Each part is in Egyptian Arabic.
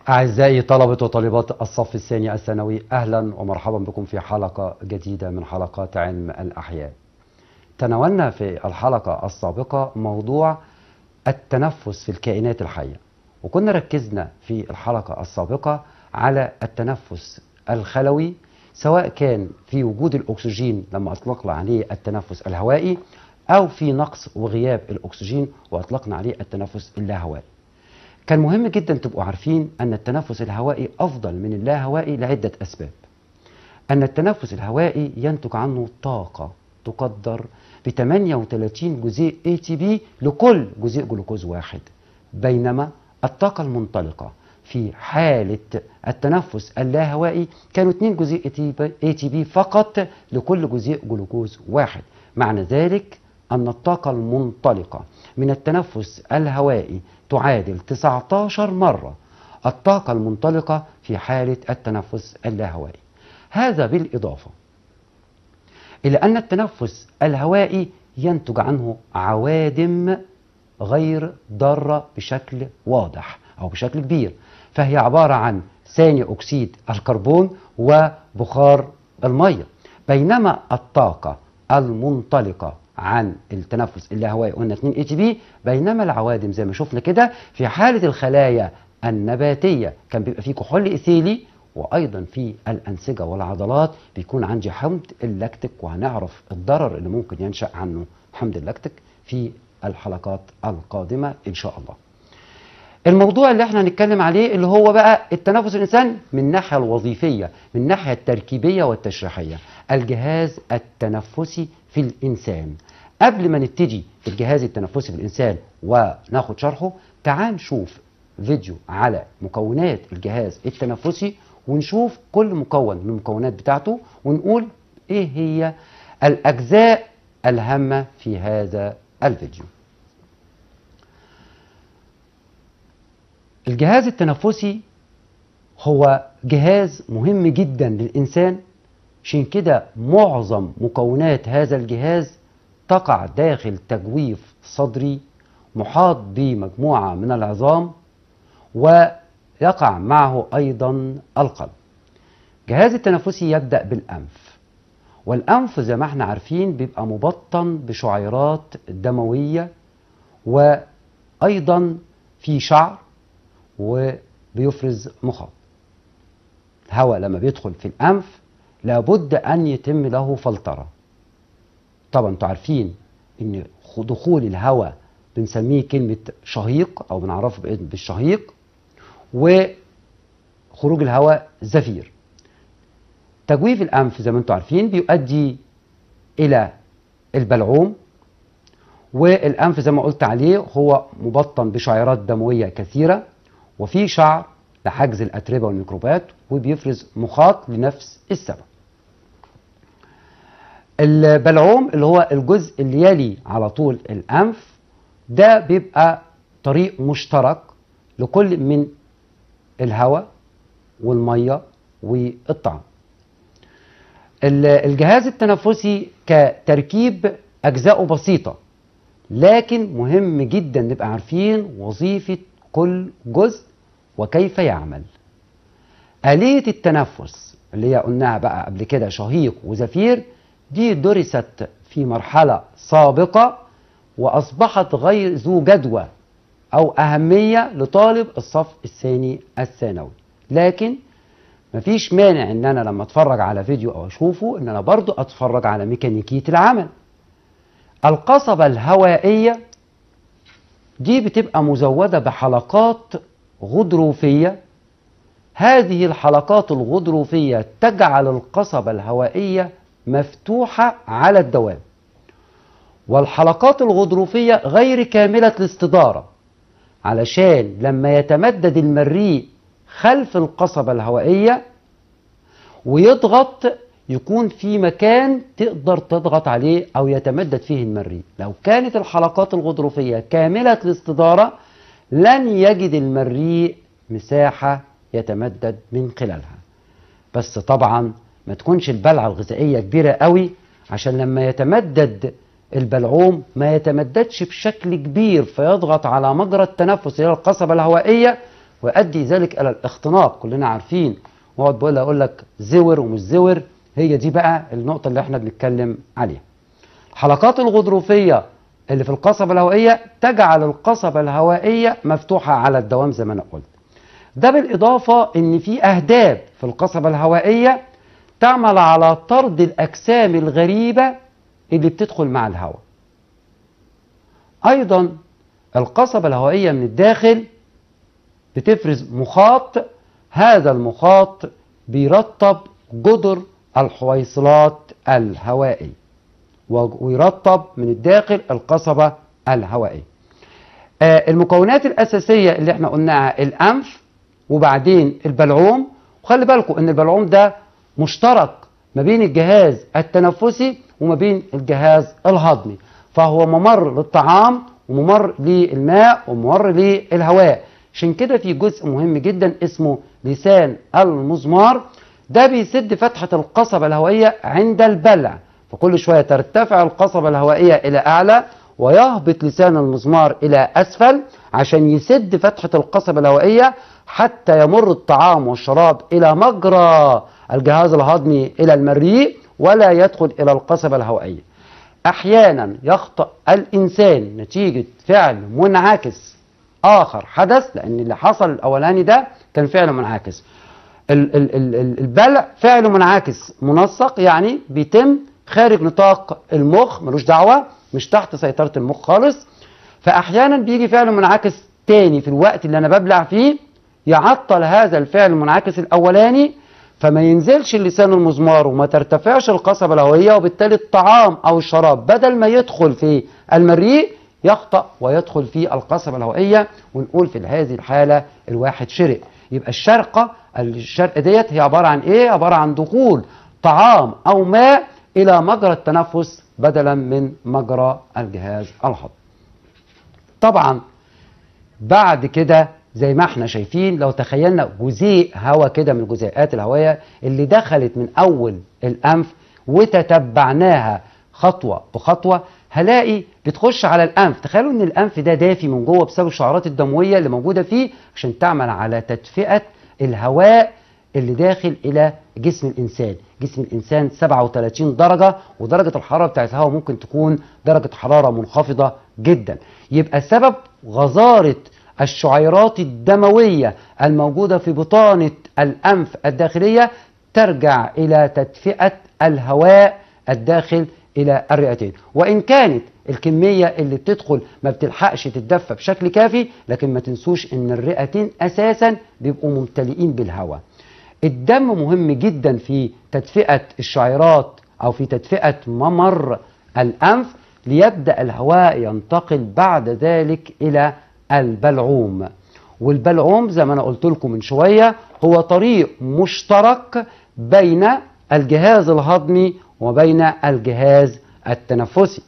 أعزائي طلبة وطالبات الصف الثاني الثانوي أهلا ومرحبا بكم في حلقة جديدة من حلقات علم الأحياء تناولنا في الحلقة السابقة موضوع التنفس في الكائنات الحية وكنا ركزنا في الحلقة السابقة على التنفس الخلوي سواء كان في وجود الأكسجين لما أطلقنا عليه التنفس الهوائي أو في نقص وغياب الأكسجين وأطلقنا عليه التنفس اللاهوائي كان مهم جدا تبقوا عارفين أن التنفس الهوائي أفضل من اللاهوائي لعدة أسباب أن التنفس الهوائي ينتج عنه طاقة تقدر ب 38 جزيء ATP لكل جزيء جلوكوز واحد بينما الطاقة المنطلقة في حالة التنفس اللاهوائي كانوا 2 جزيء ATP فقط لكل جزيء جلوكوز واحد معنى ذلك أن الطاقة المنطلقة من التنفس الهوائي تعادل 19 مرة الطاقة المنطلقة في حالة التنفس اللاهوائي هذا بالإضافة إلى أن التنفس الهوائي ينتج عنه عوادم غير ضارة بشكل واضح أو بشكل كبير فهي عبارة عن ثاني أكسيد الكربون وبخار المية بينما الطاقة المنطلقة عن التنفس اللاهوائي قلنا 2 اتش بي بينما العوادم زي ما شفنا كده في حالة الخلايا النباتية كان بيبقى فيه كحول إيثيلي وأيضا في الأنسجة والعضلات بيكون عندي حمض اللاكتيك وهنعرف الضرر اللي ممكن ينشأ عنه حمض اللاكتيك في الحلقات القادمة إن شاء الله الموضوع اللي احنا هنتكلم عليه اللي هو بقى التنفس الإنسان من الناحية الوظيفية من الناحية التركيبية والتشريحية الجهاز التنفسي في الإنسان قبل ما نبتدي في الجهاز التنفسي في الإنسان وناخد شرحه تعال نشوف فيديو على مكونات الجهاز التنفسي ونشوف كل مكون من المكونات بتاعته ونقول ايه هي الأجزاء الهامة في هذا الفيديو الجهاز التنفسي هو جهاز مهم جدا للإنسان عشان كده معظم مكونات هذا الجهاز تقع داخل تجويف صدري محاط بمجموعة من العظام ويقع معه أيضا القلب الجهاز التنفسي يبدأ بالأنف والأنف زي ما احنا عارفين بيبقى مبطن بشعيرات دموية وأيضا في شعر وبيفرز مخاط الهواء لما بيدخل في الأنف لابد أن يتم له فلترة طبعا انتوا عارفين ان دخول الهواء بنسميه كلمة شهيق أو بنعرفه بالشهيق وخروج الهواء زفير تجويف الأنف زي ما انتم عارفين بيؤدي إلى البلعوم والأنف زي ما قلت عليه هو مبطن بشعيرات دموية كثيرة وفي شعر لحجز الأتربة والميكروبات وبيفرز مخاط لنفس السبب البلعوم اللي هو الجزء اللي يلي على طول الأنف ده بيبقى طريق مشترك لكل من الهواء والمية والطعام الجهاز التنفسي كتركيب أجزاؤه بسيطة لكن مهم جدا نبقى عارفين وظيفة كل جزء وكيف يعمل آلية التنفس اللي هي قلناها بقى قبل كده شهيق وزفير دي درست في مرحلة سابقة وأصبحت غير ذو جدوى أو أهمية لطالب الصف الثاني الثانوي لكن مفيش مانع ان انا لما اتفرج على فيديو او اشوفه ان انا برضو اتفرج على ميكانيكية العمل القصبة الهوائية دي بتبقى مزودة بحلقات غضروفية هذه الحلقات الغضروفية تجعل القصبة الهوائية مفتوحة على الدوام والحلقات الغضروفية غير كاملة الاستدارة علشان لما يتمدد المريء خلف القصبة الهوائية ويضغط يكون في مكان تقدر تضغط عليه أو يتمدد فيه المريء لو كانت الحلقات الغضروفية كاملة الاستدارة لن يجد المريء مساحة يتمدد من خلالها بس طبعا ما تكونش البلعة الغذائية كبيرة قوي عشان لما يتمدد البلعوم ما يتمددش بشكل كبير فيضغط على مجرى التنفس اللي هي القصبة الهوائية ويؤدي ذلك الى الاختناق كلنا عارفين واقعد بقول اقول لك زور ومش زور هي دي بقى النقطه اللي احنا بنتكلم عليها الحلقات الغضروفيه اللي في القصبه الهوائيه تجعل القصبه الهوائيه مفتوحه على الدوام زي ما انا قلت ده بالاضافه ان في اهداب في القصبه الهوائيه تعمل على طرد الاجسام الغريبه اللي بتدخل مع الهواء ايضا القصبه الهوائيه من الداخل بتفرز مخاط هذا المخاط بيرطب جدر الحويصلات الهوائية ويرطب من الداخل القصبة الهوائية آه المكونات الأساسية اللي احنا قلناها الأنف وبعدين البلعوم وخلي بالكم ان البلعوم ده مشترك ما بين الجهاز التنفسي وما بين الجهاز الهضمي فهو ممر للطعام وممر للماء وممر للهواء عشان كده في جزء مهم جدا اسمه لسان المزمار ده بيسد فتحة القصبة الهوائية عند البلع فكل شوية ترتفع القصبة الهوائية إلى أعلى ويهبط لسان المزمار إلى أسفل عشان يسد فتحة القصبة الهوائية حتى يمر الطعام والشراب إلى مجرى الجهاز الهضمي إلى المريء ولا يدخل إلى القصبة الهوائية أحيانا يخطأ الإنسان نتيجة فعل منعكس آخر حدث لأن اللي حصل الأولاني ده كان فعل منعكس ال- ال- ال- البلع فعل منعكس منسق يعني بيتم خارج نطاق المخ ملوش دعوة مش تحت سيطرة المخ خالص فأحيانا بيجي فعل منعكس تاني في الوقت اللي أنا ببلع فيه يعطل هذا الفعل المنعكس الأولاني فما ينزلش اللسان المزمار وما ترتفعش القصبة الهوائية وبالتالي الطعام أو الشراب بدل ما يدخل في المريء يخطأ ويدخل في القصبة الهوائية ونقول في هذه الحالة الواحد شرق يبقى الشرقة الشرق ديت هي عبارة عن ايه عبارة عن دخول طعام او ماء الى مجرى التنفس بدلا من مجرى الجهاز الهضمي طبعا بعد كده زي ما احنا شايفين لو تخيلنا جزيء هواء كده من الجزيئات الهوائيه اللي دخلت من اول الانف وتتبعناها خطوه بخطوه هلاقي بتخش على الانف تخيلوا ان الانف ده دافي من جوه بسبب الشعرات الدمويه اللي موجوده فيه عشان تعمل على تدفئه الهواء اللي داخل الى جسم الانسان جسم الانسان 37 درجه ودرجه الحراره بتاعت الهواء ممكن تكون درجه حراره منخفضه جدا يبقى سبب غزاره الشعيرات الدمويه الموجوده في بطانه الانف الداخليه ترجع الى تدفئه الهواء الداخل الى الرئتين وان كانت الكميه اللي بتدخل ما بتلحقش تتدفى بشكل كافي لكن ما تنسوش ان الرئتين اساسا بيبقوا ممتلئين بالهواء الدم مهم جدا في تدفئه الشعيرات او في تدفئه ممر الانف ليبدا الهواء ينتقل بعد ذلك الى البلعوم والبلعوم زي ما انا قلت لكم من شويه هو طريق مشترك بين الجهاز الهضمي وبين الجهاز التنفسي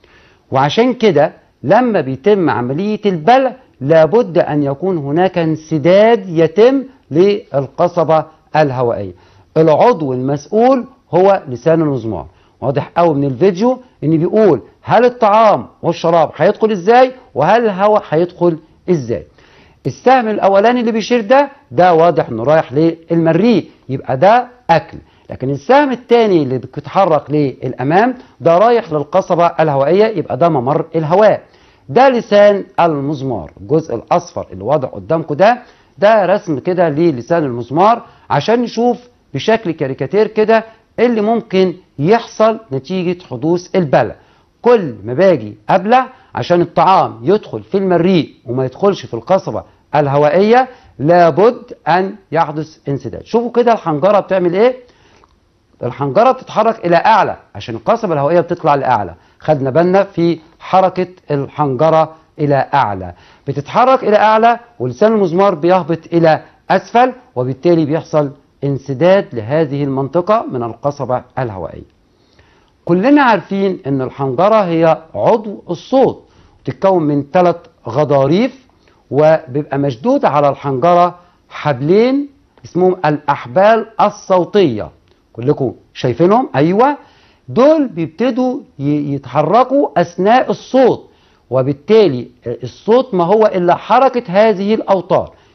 وعشان كده لما بيتم عملية البلع لابد أن يكون هناك انسداد يتم للقصبة الهوائية العضو المسؤول هو لسان المزمار واضح قوي من الفيديو ان بيقول هل الطعام والشراب هيدخل ازاي وهل الهواء هيدخل ازاي السهم الاولاني اللي بيشير ده ده واضح انه رايح للمريء يبقى ده اكل لكن السهم الثاني اللي بيتحرك للامام ده رايح للقصبه الهوائيه يبقى ده ممر الهواء ده لسان المزمار الجزء الاصفر اللي واضح قدامكم ده ده رسم كده للسان المزمار عشان نشوف بشكل كاريكاتير كده اللي ممكن يحصل نتيجه حدوث البلع كل ما باجي ابلع عشان الطعام يدخل في المريء وما يدخلش في القصبه الهوائيه لابد ان يحدث انسداد شوفوا كده الحنجره بتعمل ايه الحنجره بتتحرك الى اعلى عشان القصبه الهوائيه بتطلع لاعلى خدنا بالنا في حركه الحنجره الى اعلى بتتحرك الى اعلى ولسان المزمار بيهبط الى اسفل وبالتالي بيحصل انسداد لهذه المنطقه من القصبه الهوائيه كلنا عارفين ان الحنجره هي عضو الصوت بتتكون من ثلاث غضاريف وبيبقى مشدود على الحنجره حبلين اسمهم الاحبال الصوتيه كلكم شايفينهم ايوه دول بيبتدوا يتحركوا اثناء الصوت وبالتالي الصوت ما هو الا حركه هذه الاوتار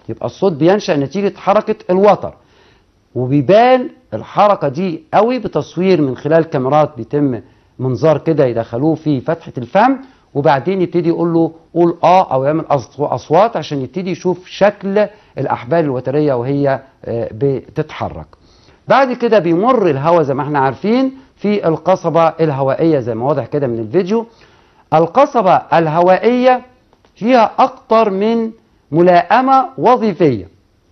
يبقى الصوت بينشأ نتيجة حركة الوتر وبيبان الحركة دي قوي بتصوير من خلال كاميرات بيتم منظار كده يدخلوه في فتحة الفم وبعدين يبتدي يقول له قول اه او يعمل أص- اصوات عشان يبتدي يشوف شكل الاحبال الوتريه وهي آه، بتتحرك. بعد كده بيمر الهواء زي ما احنا عارفين في القصبه الهوائيه زي ما واضح كده من الفيديو. القصبه الهوائيه فيها اكتر من ملائمه وظيفيه.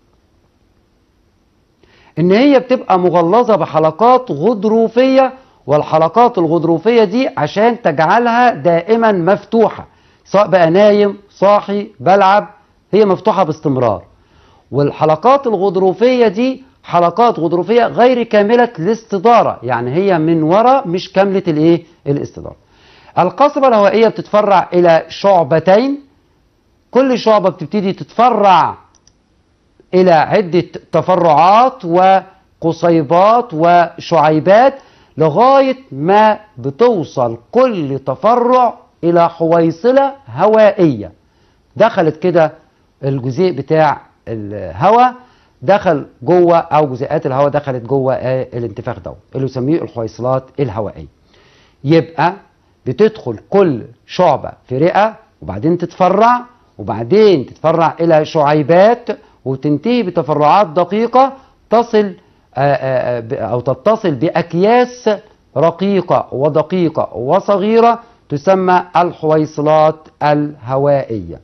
ان هي بتبقى مغلظه بحلقات غضروفيه والحلقات الغضروفيه دي عشان تجعلها دائما مفتوحه سواء بقى نايم صاحي بلعب هي مفتوحه باستمرار والحلقات الغضروفيه دي حلقات غضروفيه غير كامله الاستداره يعني هي من وراء مش كامله الايه الاستداره القصبه الهوائيه بتتفرع الى شعبتين كل شعبه بتبتدي تتفرع إلى عدة تفرعات وقصيبات وشعيبات لغاية ما بتوصل كل تفرع إلى حويصلة هوائية دخلت كده الجزيء بتاع الهواء دخل جوه أو جزيئات الهواء دخلت جوه آه، الانتفاخ ده اللي يسميه الحويصلات الهوائية يبقى بتدخل كل شعبة في رئة وبعدين تتفرع وبعدين تتفرع إلى شعيبات وتنتهي بتفرعات دقيقة تصل آه، آه، ب- أو تتصل بأكياس رقيقة ودقيقة وصغيرة تسمى الحويصلات الهوائية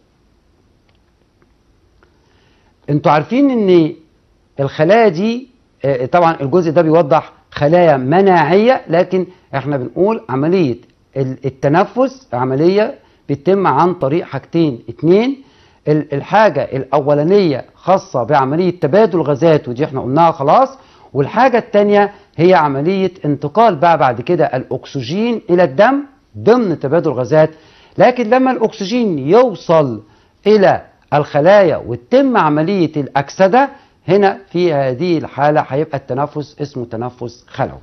انتوا عارفين ان الخلايا دي آه، طبعا الجزء ده بيوضح خلايا مناعية لكن احنا بنقول عملية ال- التنفس عملية بتتم عن طريق حاجتين اتنين ال- الحاجة الأولانية خاصة بعملية تبادل غازات ودي احنا قلناها خلاص والحاجة التانية هي عملية انتقال بقى بعد كده الأكسجين إلى الدم ضمن تبادل غازات لكن لما الأكسجين يوصل إلى الخلايا وتتم عملية الأكسدة هنا في هذه الحالة هيبقى التنفس اسمه تنفس خلوي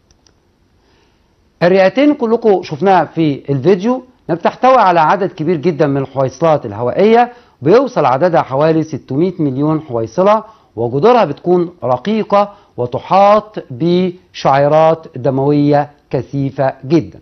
الرئتين كلكم شفناها في الفيديو بتحتوي على عدد كبير جدا من الحويصلات الهوائية بيوصل عددها حوالي 600 مليون حويصلة وجذورها بتكون رقيقة وتحاط بشعيرات دموية كثيفة جدا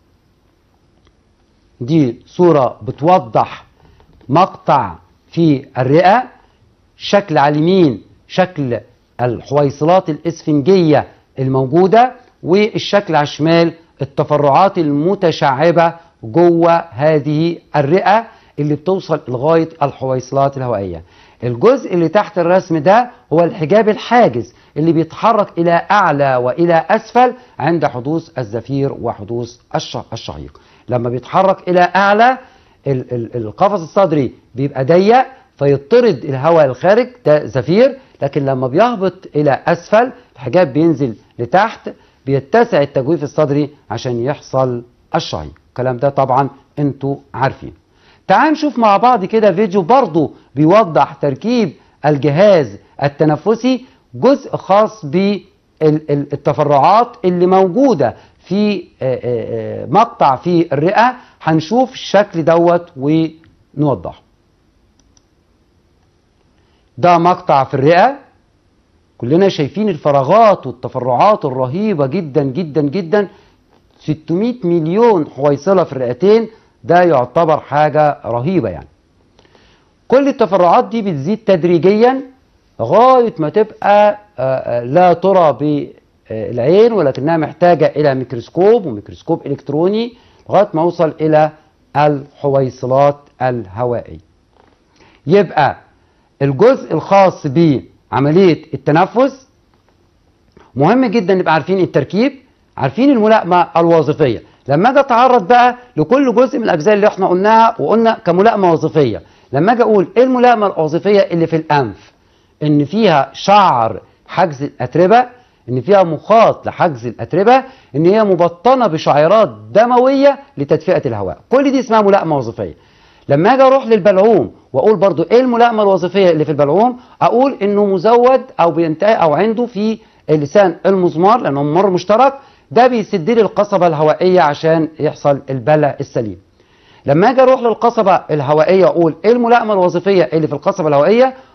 دي صورة بتوضح مقطع في الرئة شكل على اليمين شكل الحويصلات الإسفنجية الموجودة والشكل على الشمال التفرعات المتشعبة جوه هذه الرئة اللي بتوصل لغاية الحويصلات الهوائية الجزء اللي تحت الرسم ده هو الحجاب الحاجز اللي بيتحرك إلى أعلى وإلى أسفل عند حدوث الزفير وحدوث الش- الشهيق لما بيتحرك إلى أعلى ال- ال- القفص الصدري بيبقى ضيق فيطرد الهواء الخارج ده زفير لكن لما بيهبط الى اسفل الحجاب بينزل لتحت بيتسع التجويف الصدري عشان يحصل الشهيق الكلام ده طبعا انتوا عارفين تعال نشوف مع بعض كده فيديو برضو بيوضح تركيب الجهاز التنفسي جزء خاص بالتفرعات اللي موجودة في آه، آه، آه، مقطع في الرئة هنشوف الشكل دوت ونوضحه ده مقطع في الرئة كلنا شايفين الفراغات والتفرعات الرهيبة جدا جدا جدا 600 مليون حويصلة في الرئتين ده يعتبر حاجة رهيبة يعني كل التفرعات دي بتزيد تدريجيا لغاية ما تبقى آه، آه، لا ترى بالعين ولكنها محتاجة إلى ميكروسكوب وميكروسكوب إلكتروني لغاية ما أوصل إلى الحويصلات الهوائية يبقى الجزء الخاص بعملية التنفس مهم جدا نبقى عارفين التركيب عارفين الملائمة الوظيفية لما اجي اتعرض بقى لكل جزء من الاجزاء اللي احنا قلناها وقلنا كملائمة وظيفية لما اجي اقول ايه الملائمة الوظيفية اللي في الانف ان فيها شعر حجز الاتربة ان فيها مخاط لحجز الاتربة ان هي مبطنة بشعيرات دموية لتدفئة الهواء كل دي اسمها ملائمة وظيفية لما اجي اروح للبلعوم واقول برضو ايه الملائمه الوظيفيه اللي في البلعوم اقول انه مزود او بينتهي او عنده في لسان المزمار لانه ممر مشترك ده بيسد لي القصبه الهوائيه عشان يحصل البلع السليم لما اجي اروح للقصبه الهوائيه اقول ايه الملائمه الوظيفيه اللي في القصبه الهوائيه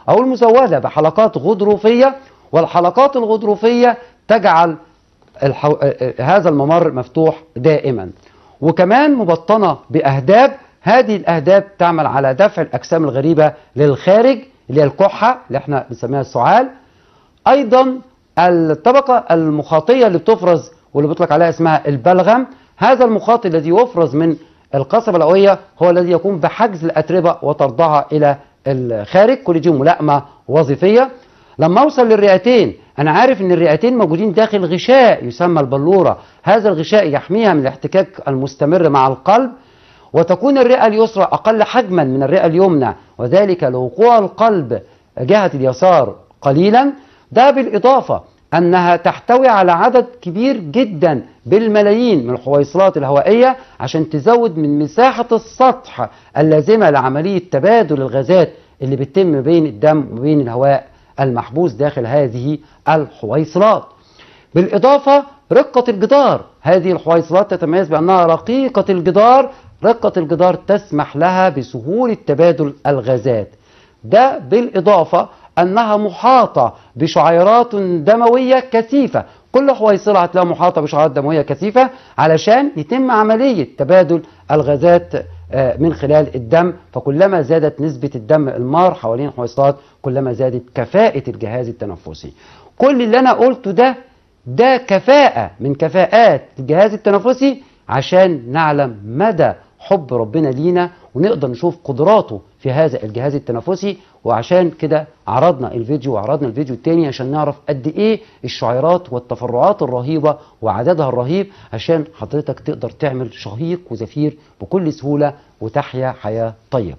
أو المزودة بحلقات غضروفية والحلقات الغضروفية تجعل الحو... هذا الممر مفتوح دائما وكمان مبطنة بأهداب هذه الأهداب تعمل على دفع الأجسام الغريبة للخارج اللي هي الكحة اللي احنا بنسميها السعال أيضا الطبقة المخاطية اللي بتفرز واللي بيطلق عليها اسمها البلغم هذا المخاط الذي يفرز من القصبة الأوعية هو الذي يقوم بحجز الأتربة وطردها إلى الخارج كل دي ملائمة وظيفية لما أوصل للرئتين أنا عارف أن الرئتين موجودين داخل غشاء يسمى البلورة هذا الغشاء يحميها من الاحتكاك المستمر مع القلب وتكون الرئة اليسرى أقل حجما من الرئة اليمنى وذلك لوقوع القلب جهة اليسار قليلا ده بالإضافة أنها تحتوي على عدد كبير جدا بالملايين من الحويصلات الهوائية عشان تزود من مساحة السطح اللازمة لعملية تبادل الغازات اللي بتتم بين الدم وبين الهواء المحبوس داخل هذه الحويصلات بالإضافة رقة الجدار هذه الحويصلات تتميز بأنها رقيقة الجدار رقة الجدار تسمح لها بسهولة تبادل الغازات ده بالإضافة أنها محاطة بشعيرات دموية كثيفة كل حويصلة هتلاقيها محاطة بشعيرات دموية كثيفة علشان يتم عملية تبادل الغازات من خلال الدم فكلما زادت نسبة الدم المار حوالين الحويصلات كلما زادت كفاءة الجهاز التنفسي كل اللي أنا قلته ده ده كفاءة من كفاءات الجهاز التنفسي عشان نعلم مدى حب ربنا لينا ونقدر نشوف قدراته في هذا الجهاز التنفسي وعشان كده عرضنا الفيديو وعرضنا الفيديو التاني عشان نعرف قد ايه الشعيرات والتفرعات الرهيبة وعددها الرهيب عشان حضرتك تقدر تعمل شهيق وزفير بكل سهولة وتحيا حياة طيبة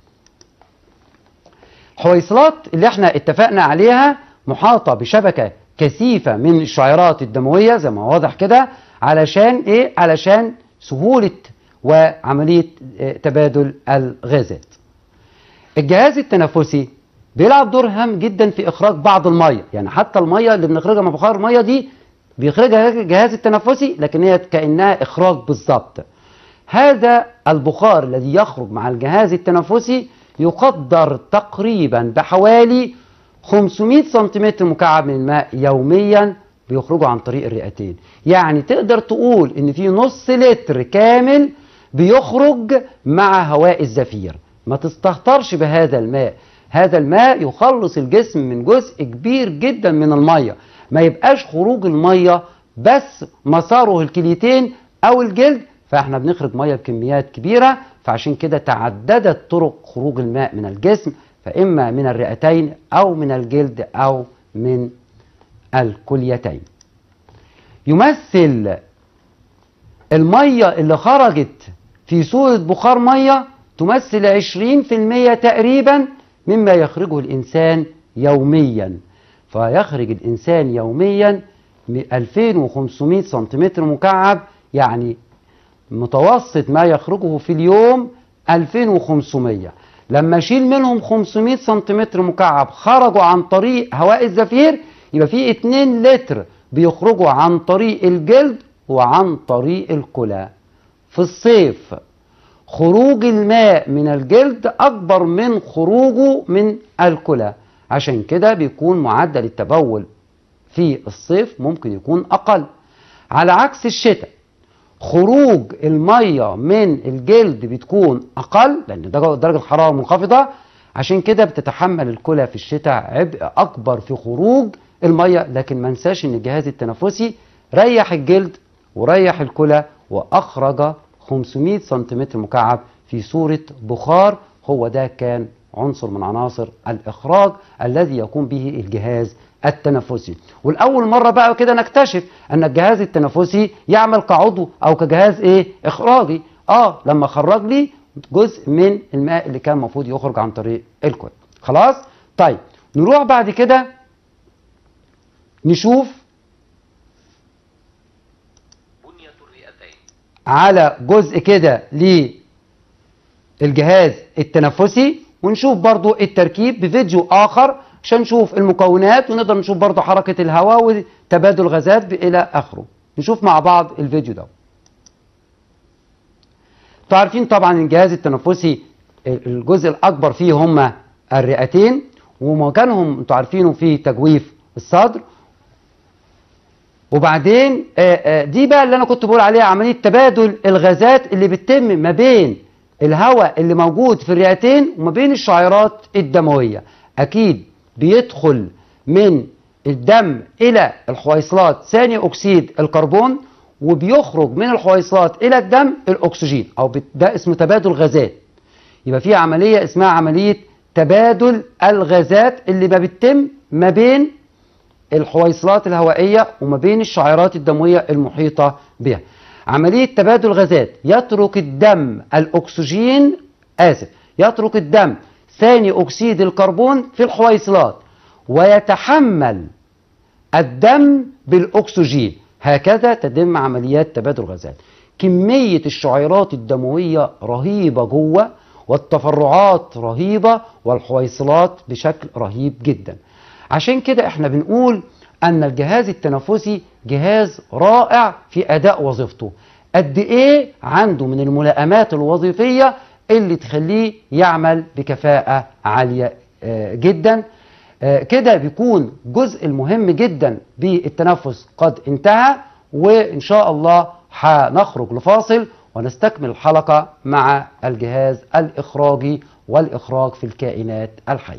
الحويصلات اللي احنا اتفقنا عليها محاطة بشبكة كثيفة من الشعيرات الدموية زي ما واضح كده علشان ايه علشان سهولة وعملية تبادل الغازات الجهاز التنفسي بيلعب دور هام جدا في إخراج بعض المية يعني حتى المية اللي بنخرجها من بخار المية دي بيخرجها الجهاز التنفسي لكن هي كأنها إخراج بالظبط هذا البخار الذي يخرج مع الجهاز التنفسي يقدر تقريبا بحوالي 500 سنتيمتر مكعب من الماء يوميا بيخرجوا عن طريق الرئتين يعني تقدر تقول ان في نص لتر كامل بيخرج مع هواء الزفير ما تستهترش بهذا الماء هذا الماء يخلص الجسم من جزء كبير جدا من المية ما يبقاش خروج المية بس مساره الكليتين او الجلد فاحنا بنخرج مية بكميات كبيرة فعشان كده تعددت طرق خروج الماء من الجسم فإما من الرئتين أو من الجلد أو من الكليتين يمثل المية اللي خرجت في صورة بخار مية تمثل 20% تقريبا مما يخرجه الإنسان يوميا فيخرج الإنسان يوميا 2500 سنتيمتر مكعب يعني متوسط ما يخرجه في اليوم 2500 لما اشيل منهم 500 سنتيمتر مكعب خرجوا عن طريق هواء الزفير يبقى في 2 لتر بيخرجوا عن طريق الجلد وعن طريق الكلى في الصيف خروج الماء من الجلد أكبر من خروجه من الكلى عشان كده بيكون معدل التبول في الصيف ممكن يكون أقل على عكس الشتاء خروج المية من الجلد بتكون أقل لأن درجة الحرارة منخفضة عشان كده بتتحمل الكلى في الشتاء عبء أكبر في خروج المية لكن ما ننساش إن الجهاز التنفسي ريح الجلد وريح الكلى وأخرج 500 سنتيمتر مكعب في صورة بخار هو ده كان عنصر من عناصر الإخراج الذي يقوم به الجهاز التنفسي والأول مرة بقى كده نكتشف أن الجهاز التنفسي يعمل كعضو أو كجهاز إيه إخراجي آه لما خرج لي جزء من الماء اللي كان المفروض يخرج عن طريق الكل خلاص طيب نروح بعد كده نشوف بنية الرئتين على جزء كده للجهاز التنفسي ونشوف برضو التركيب بفيديو آخر عشان نشوف المكونات ونقدر نشوف برضو حركة الهواء وتبادل الغازات إلى آخره نشوف مع بعض الفيديو ده تعرفين طبعا الجهاز التنفسي الجزء الأكبر فيه هما الرئتين ومكانهم انتوا عارفينه في تجويف الصدر وبعدين آه، آه، دي بقى اللي انا كنت بقول عليها عمليه تبادل الغازات اللي بتتم ما بين الهواء اللي موجود في الرئتين وما بين الشعيرات الدمويه اكيد بيدخل من الدم الى الحويصلات ثاني اكسيد الكربون وبيخرج من الحويصلات الى الدم الاكسجين او بت- ده اسمه تبادل غازات يبقى في عمليه اسمها عمليه تبادل الغازات اللي ما بتتم ما بين الحويصلات الهوائيه وما بين الشعيرات الدمويه المحيطه بها. عمليه تبادل غازات يترك الدم الاكسجين اسف يترك الدم ثاني اكسيد الكربون في الحويصلات ويتحمل الدم بالاكسجين هكذا تتم عمليات تبادل غازات كميه الشعيرات الدمويه رهيبه جوه والتفرعات رهيبه والحويصلات بشكل رهيب جدا عشان كده احنا بنقول ان الجهاز التنفسي جهاز رائع في اداء وظيفته قد ايه عنده من الملائمات الوظيفيه اللي تخليه يعمل بكفاءه عاليه آه، جدا آه، كده بيكون جزء المهم جدا بالتنفس قد انتهى وان شاء الله هنخرج لفاصل ونستكمل الحلقه مع الجهاز الاخراجي والاخراج في الكائنات الحيه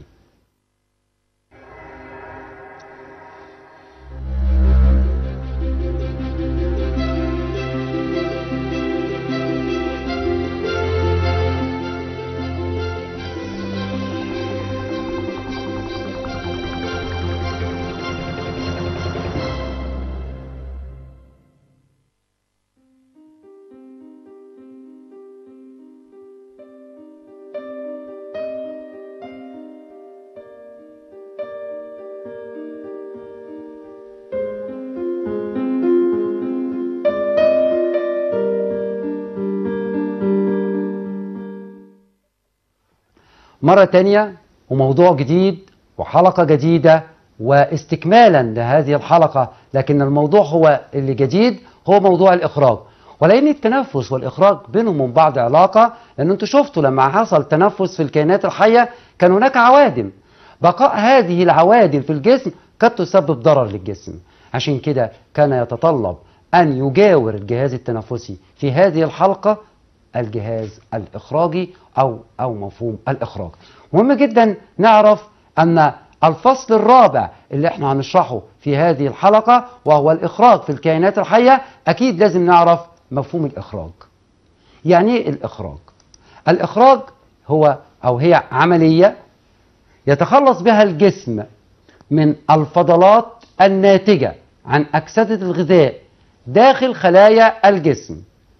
مرة تانية وموضوع جديد وحلقة جديدة واستكمالا لهذه الحلقة لكن الموضوع هو اللي جديد هو موضوع الإخراج ولأن التنفس والإخراج بينهم من بعض علاقة لأن أنتوا شفتوا لما حصل تنفس في الكائنات الحية كان هناك عوادم بقاء هذه العوادم في الجسم قد تسبب ضرر للجسم عشان كده كان يتطلب أن يجاور الجهاز التنفسي في هذه الحلقة الجهاز الإخراجي أو أو مفهوم الإخراج. مهم جدا نعرف أن الفصل الرابع اللي احنا هنشرحه في هذه الحلقة وهو الإخراج في الكائنات الحية أكيد لازم نعرف مفهوم الإخراج. يعني إيه الإخراج؟ الإخراج هو أو هي عملية يتخلص بها الجسم من الفضلات الناتجة عن أكسدة الغذاء داخل خلايا الجسم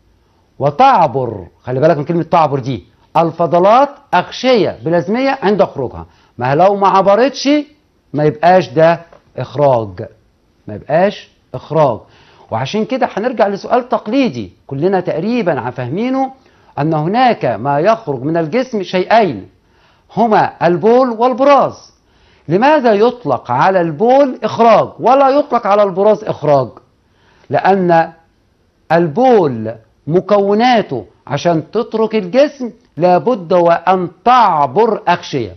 وتعبر خلي بالك من كلمة تعبر دي الفضلات أغشية بلازمية عند خروجها ما لو ما عبرتش ما يبقاش ده إخراج ما يبقاش إخراج وعشان كده هنرجع لسؤال تقليدي كلنا تقريبا فاهمينه أن هناك ما يخرج من الجسم شيئين هما البول والبراز لماذا يطلق على البول إخراج ولا يطلق على البراز إخراج لأن البول مكوناته عشان تترك الجسم لابد وأن تعبر أغشية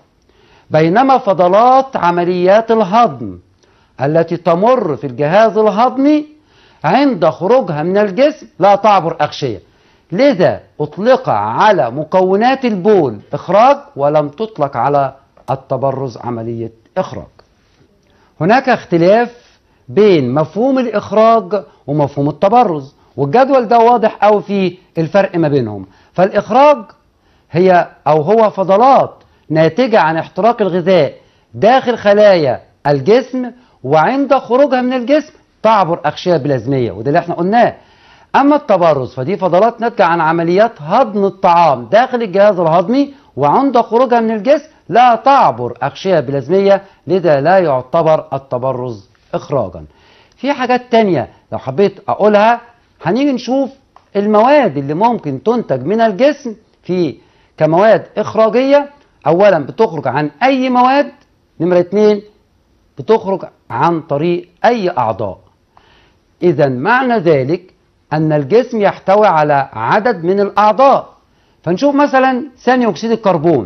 بينما فضلات عمليات الهضم التي تمر في الجهاز الهضمي عند خروجها من الجسم لا تعبر أغشية لذا أطلق على مكونات البول إخراج ولم تطلق على التبرز عملية إخراج هناك اختلاف بين مفهوم الإخراج ومفهوم التبرز والجدول ده واضح أوي في الفرق ما بينهم فالإخراج هي أو هو فضلات ناتجة عن احتراق الغذاء داخل خلايا الجسم وعند خروجها من الجسم تعبر أغشية بلازمية وده اللي احنا قلناه أما التبرز فدي فضلات ناتجة عن عمليات هضم الطعام داخل الجهاز الهضمي وعند خروجها من الجسم لا تعبر أغشية بلازمية لذا لا يعتبر التبرز إخراجا في حاجات تانية لو حبيت أقولها هنيجي نشوف المواد اللي ممكن تنتج من الجسم في كمواد إخراجية أولا بتخرج عن أي مواد نمرة اتنين بتخرج عن طريق أي أعضاء إذا معنى ذلك أن الجسم يحتوي على عدد من الأعضاء فنشوف مثلا ثاني أكسيد الكربون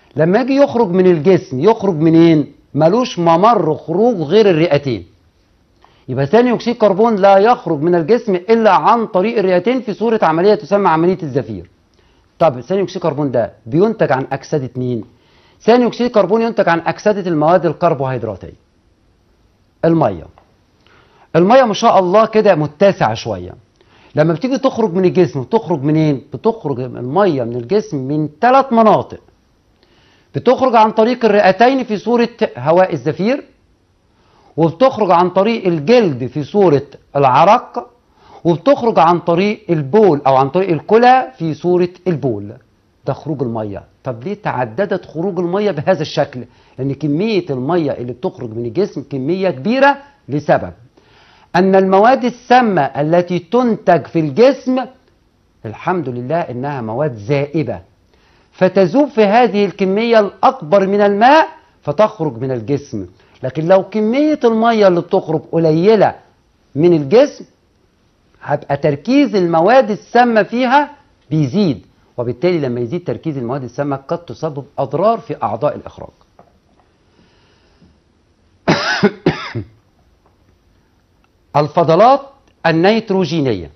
لما يجي يخرج من الجسم يخرج منين ملوش ممر خروج غير الرئتين يبقى ثاني اكسيد كربون لا يخرج من الجسم الا عن طريق الرئتين في صوره عمليه تسمى عمليه الزفير طب ثاني اكسيد كربون ده بينتج عن اكسده مين ثاني اكسيد الكربون ينتج عن اكسده المواد الكربوهيدراتيه الميه الميه ما شاء الله كده متسعه شويه لما بتيجي تخرج من الجسم بتخرج منين بتخرج الميه من الجسم من ثلاث مناطق بتخرج عن طريق الرئتين في صوره هواء الزفير وبتخرج عن طريق الجلد في صوره العرق وبتخرج عن طريق البول او عن طريق الكلى في صوره البول ده خروج الميه طب ليه تعددت خروج الميه بهذا الشكل لان كميه الميه اللي بتخرج من الجسم كميه كبيره لسبب ان المواد السامه التي تنتج في الجسم الحمد لله انها مواد زائبه فتذوب في هذه الكميه الاكبر من الماء فتخرج من الجسم لكن لو كميه الميه اللي بتخرج قليله من الجسم هيبقى تركيز المواد السامه فيها بيزيد وبالتالي لما يزيد تركيز المواد السامه قد تسبب اضرار في اعضاء الاخراج الفضلات النيتروجينيه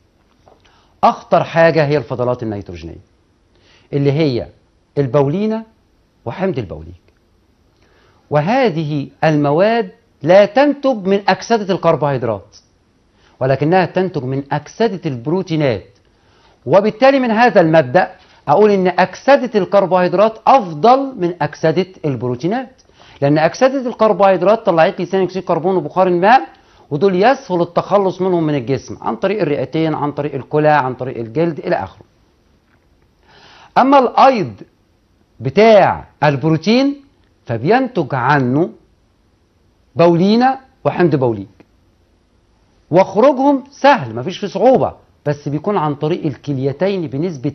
اخطر حاجه هي الفضلات النيتروجينيه اللي هي البولينه وحمض البوليك وهذه المواد لا تنتج من اكسده الكربوهيدرات ولكنها تنتج من اكسده البروتينات وبالتالي من هذا المبدا اقول ان اكسده الكربوهيدرات افضل من اكسده البروتينات لان اكسده الكربوهيدرات طلعت لي ثاني اكسيد الكربون وبخار الماء ودول يسهل التخلص منهم من الجسم عن طريق الرئتين عن طريق الكلى عن طريق الجلد الى اخره اما الايض بتاع البروتين فبينتج عنه بولينه وحمض بوليك وخروجهم سهل مفيش فيه صعوبه بس بيكون عن طريق الكليتين بنسبه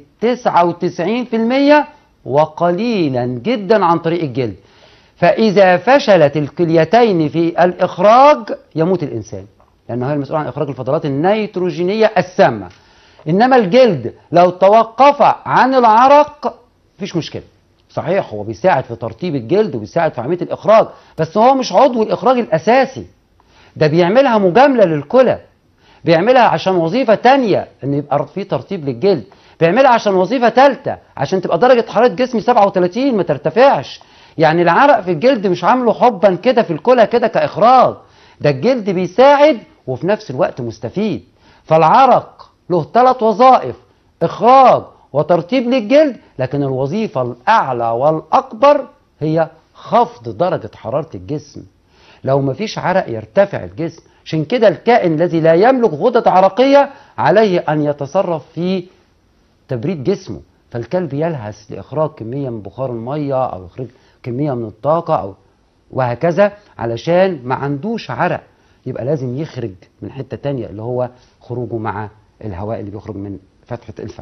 99% وقليلا جدا عن طريق الجلد فإذا فشلت الكليتين في الإخراج يموت الإنسان لأنه هي المسؤول عن إخراج الفضلات النيتروجينية السامة إنما الجلد لو توقف عن العرق مفيش مشكلة صحيح هو بيساعد في ترطيب الجلد وبيساعد في عملية الإخراج بس هو مش عضو الإخراج الأساسي ده بيعملها مجاملة للكلى بيعملها عشان وظيفة تانية إن يبقى في ترطيب للجلد بيعملها عشان وظيفة تالتة عشان تبقى درجة حرارة جسمي 37 ما ترتفعش يعني العرق في الجلد مش عامله حبا كده في الكلى كده كإخراج ده الجلد بيساعد وفي نفس الوقت مستفيد فالعرق له ثلاث وظائف إخراج وترطيب للجلد لكن الوظيفة الأعلى والأكبر هي خفض درجة حرارة الجسم لو مفيش عرق يرتفع الجسم عشان كده الكائن الذي لا يملك غدد عرقية عليه أن يتصرف في تبريد جسمه فالكلب يلهث لإخراج كمية من بخار المية أو إخراج كمية من الطاقة أو وهكذا علشان ما عندوش عرق يبقى لازم يخرج من حتة تانية اللي هو خروجه مع الهواء اللي بيخرج من فتحة الفم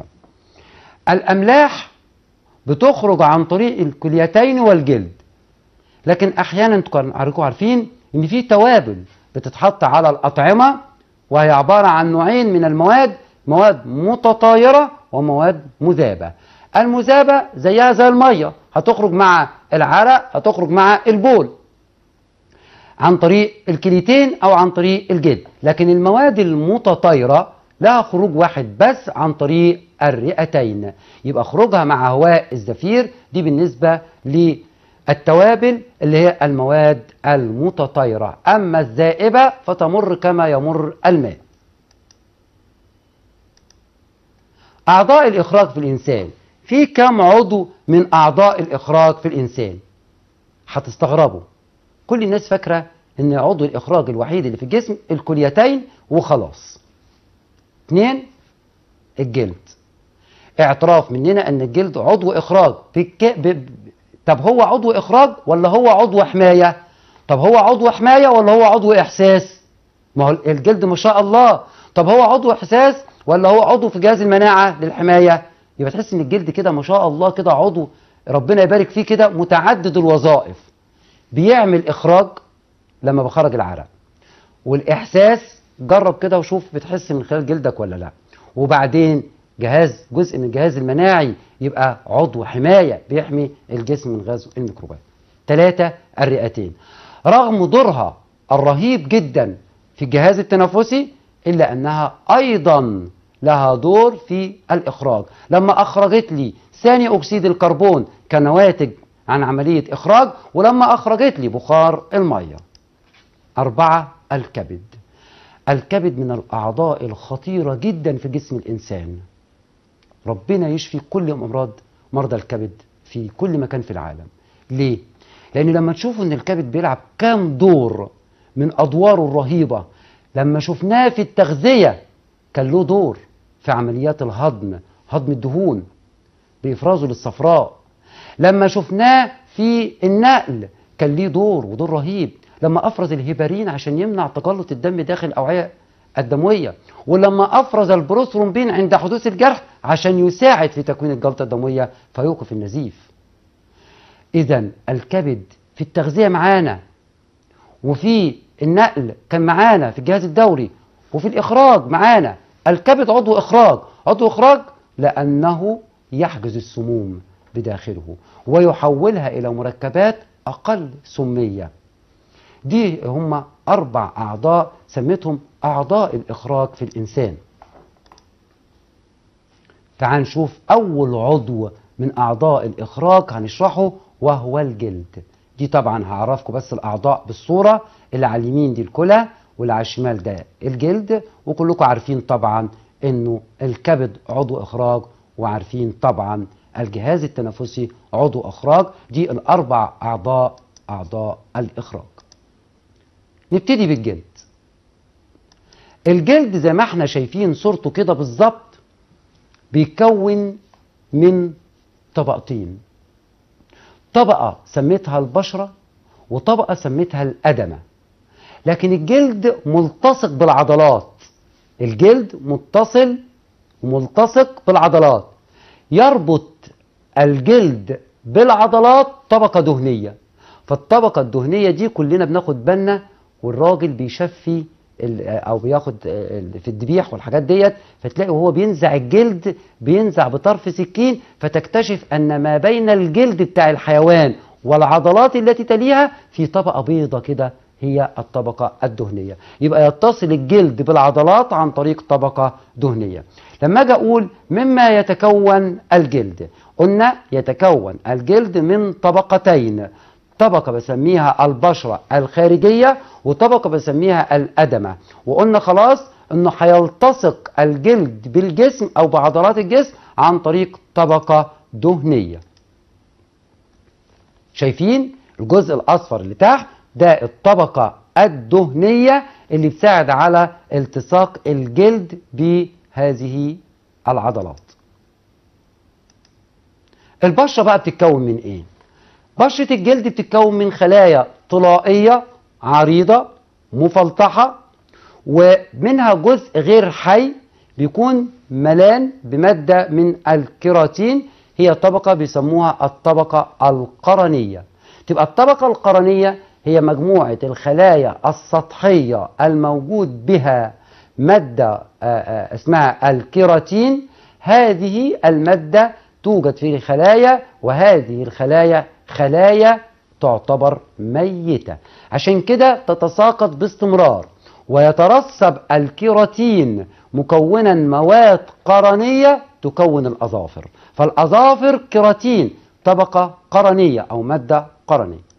الأملاح بتخرج عن طريق الكليتين والجلد لكن أحيانا انتوا عارفين إن في توابل بتتحط على الأطعمة وهي عبارة عن نوعين من المواد مواد متطايرة ومواد مذابة المذابة زيها زي المية هتخرج مع العرق هتخرج مع البول عن طريق الكليتين أو عن طريق الجلد لكن المواد المتطايرة لها خروج واحد بس عن طريق الرئتين يبقى خروجها مع هواء الزفير دي بالنسبة للتوابل اللي هي المواد المتطايرة أما الذائبة فتمر كما يمر الماء أعضاء الإخراج في الإنسان في كم عضو من أعضاء الإخراج في الإنسان هتستغربوا كل الناس فاكرة إن عضو الإخراج الوحيد اللي في الجسم الكليتين وخلاص اثنين الجلد اعتراف مننا ان الجلد عضو اخراج بك... ب... طب هو عضو اخراج ولا هو عضو حمايه طب هو عضو حمايه ولا هو عضو احساس ما هو الجلد ما شاء الله طب هو عضو احساس ولا هو عضو في جهاز المناعه للحمايه يبقى تحس ان الجلد كده ما شاء الله كده عضو ربنا يبارك فيه كده متعدد الوظائف بيعمل اخراج لما بخرج العرق والاحساس جرب كده وشوف بتحس من خلال جلدك ولا لا وبعدين جهاز جزء من الجهاز المناعي يبقى عضو حماية بيحمي الجسم من غزو الميكروبات ثلاثة الرئتين رغم دورها الرهيب جدا في الجهاز التنفسي إلا أنها أيضا لها دور في الإخراج لما أخرجت لي ثاني أكسيد الكربون كنواتج عن عملية إخراج ولما أخرجت لي بخار المية أربعة الكبد الكبد من الأعضاء الخطيرة جدا في جسم الإنسان ربنا يشفي كل أمراض مرضى الكبد في كل مكان في العالم ليه؟ لأن لما تشوفوا أن الكبد بيلعب كام دور من أدواره الرهيبة لما شفناه في التغذية كان له دور في عمليات الهضم هضم الدهون بإفرازه للصفراء لما شفناه في النقل كان ليه دور ودور رهيب لما أفرز الهيبارين عشان يمنع تجلط الدم داخل الأوعية الدموية ولما أفرز البروثرومبين عند حدوث الجرح عشان يساعد في تكوين الجلطة الدموية فيوقف النزيف إذا الكبد في التغذية معانا وفي النقل كان معانا في الجهاز الدوري وفي الإخراج معانا الكبد عضو إخراج عضو إخراج لأنه يحجز السموم بداخله ويحولها إلى مركبات أقل سمية دي هم أربع أعضاء سميتهم أعضاء الإخراج في الإنسان تعال نشوف أول عضو من أعضاء الإخراج هنشرحه وهو الجلد دي طبعا هعرفكم بس الأعضاء بالصورة اللي على اليمين دي الكلى واللي على الشمال ده الجلد وكلكم عارفين طبعا انه الكبد عضو اخراج وعارفين طبعا الجهاز التنفسي عضو اخراج دي الاربع اعضاء اعضاء الاخراج نبتدي بالجلد الجلد زي ما احنا شايفين صورته كده بالظبط بيتكون من طبقتين طبقة سميتها البشرة وطبقة سميتها الأدمة لكن الجلد ملتصق بالعضلات الجلد متصل وملتصق بالعضلات يربط الجلد بالعضلات طبقة دهنية فالطبقة الدهنية دي كلنا بناخد بالنا والراجل بيشفي او بياخد في الذبيح والحاجات ديت فتلاقي وهو بينزع الجلد بينزع بطرف سكين فتكتشف ان ما بين الجلد بتاع الحيوان والعضلات التي تليها في طبقه بيضه كده هي الطبقه الدهنيه يبقى يتصل الجلد بالعضلات عن طريق طبقه دهنيه لما اجي اقول مما يتكون الجلد قلنا يتكون الجلد من طبقتين طبقة بسميها البشرة الخارجية وطبقة بسميها الأدمة وقلنا خلاص انه هيلتصق الجلد بالجسم او بعضلات الجسم عن طريق طبقة دهنية شايفين الجزء الاصفر اللي تحت ده الطبقة الدهنية اللي بتساعد على التصاق الجلد بهذه العضلات البشرة بقى بتتكون من ايه بشرة الجلد بتتكون من خلايا طلائية عريضة مفلطحة ومنها جزء غير حي بيكون ملان بمادة من الكيراتين هي طبقة بيسموها الطبقة القرنية تبقى الطبقة القرنية هي مجموعة الخلايا السطحية الموجود بها مادة اسمها الكيراتين هذه المادة توجد في الخلايا وهذه الخلايا خلايا تعتبر ميتة عشان كده تتساقط باستمرار ويترسب الكيراتين مكونا مواد قرنية تكون الأظافر فالأظافر كيراتين طبقة قرنية أو مادة قرنية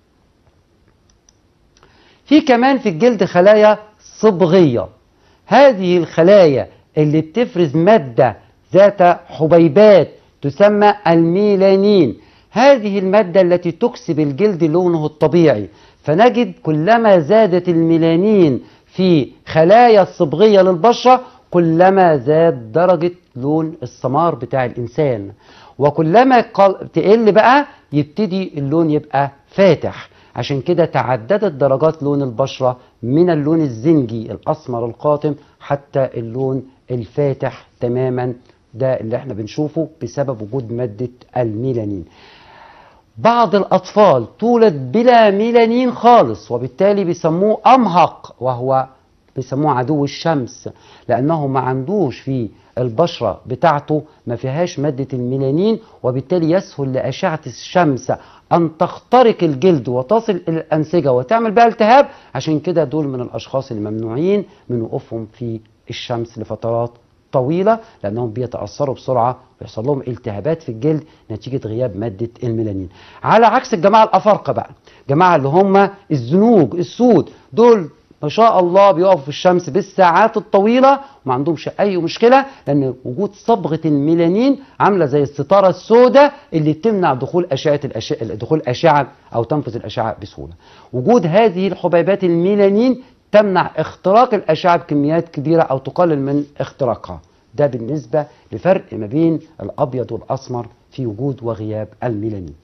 في كمان في الجلد خلايا صبغية هذه الخلايا اللي بتفرز مادة ذات حبيبات تسمى الميلانين هذه المادة التي تكسب الجلد لونه الطبيعي فنجد كلما زادت الميلانين في خلايا الصبغية للبشرة كلما زاد درجة لون السمار بتاع الإنسان وكلما تقل بقى يبتدي اللون يبقى فاتح عشان كده تعددت درجات لون البشرة من اللون الزنجي الأسمر القاتم حتى اللون الفاتح تماما ده اللي احنا بنشوفه بسبب وجود مادة الميلانين بعض الأطفال تولد بلا ميلانين خالص وبالتالي بيسموه أمهق وهو بيسموه عدو الشمس لأنه ما عندوش في البشرة بتاعته ما فيهاش مادة الميلانين وبالتالي يسهل لأشعة الشمس أن تخترق الجلد وتصل إلى الأنسجة وتعمل بها التهاب عشان كده دول من الأشخاص الممنوعين من وقوفهم في الشمس لفترات طويلة لأنهم بيتأثروا بسرعة ويحصل لهم التهابات في الجلد نتيجة غياب مادة الميلانين على عكس الجماعة الأفارقة بقى جماعة اللي هم الزنوج السود دول ما شاء الله بيقفوا في الشمس بالساعات الطويلة وما عندهمش أي مشكلة لأن وجود صبغة الميلانين عاملة زي الستارة السوداء اللي تمنع دخول أشعة الأشعة دخول أشعة أو تنفذ الأشعة بسهولة. وجود هذه الحبيبات الميلانين تمنع اختراق الأشعة بكميات كبيرة أو تقلل من اختراقها. ده بالنسبة لفرق ما بين الأبيض والأسمر في وجود وغياب الميلانين.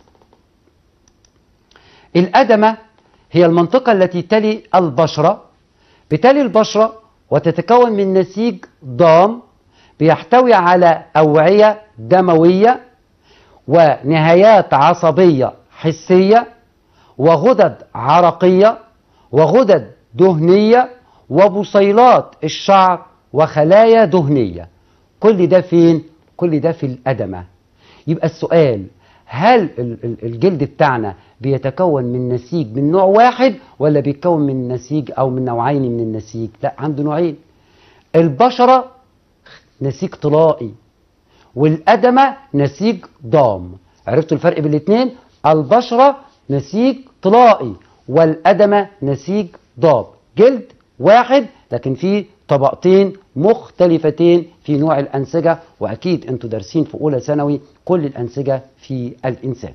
الأدمة هي المنطقة التي تلي البشرة بتلي البشرة وتتكون من نسيج ضام بيحتوي على أوعية دموية ونهايات عصبية حسية وغدد عرقية وغدد دهنية وبصيلات الشعر وخلايا دهنية كل ده فين؟ كل ده في الأدمة يبقى السؤال هل ال- ال- الجلد بتاعنا بيتكون من نسيج من نوع واحد ولا بيتكون من نسيج او من نوعين من النسيج لا عنده نوعين البشرة نسيج طلائي والأدمة نسيج ضام عرفتوا الفرق بين الاثنين البشرة نسيج طلائي والأدمة نسيج ضاب جلد واحد لكن فيه طبقتين مختلفتين في نوع الأنسجة وأكيد أنتوا دارسين في أولى ثانوي كل الأنسجة في الإنسان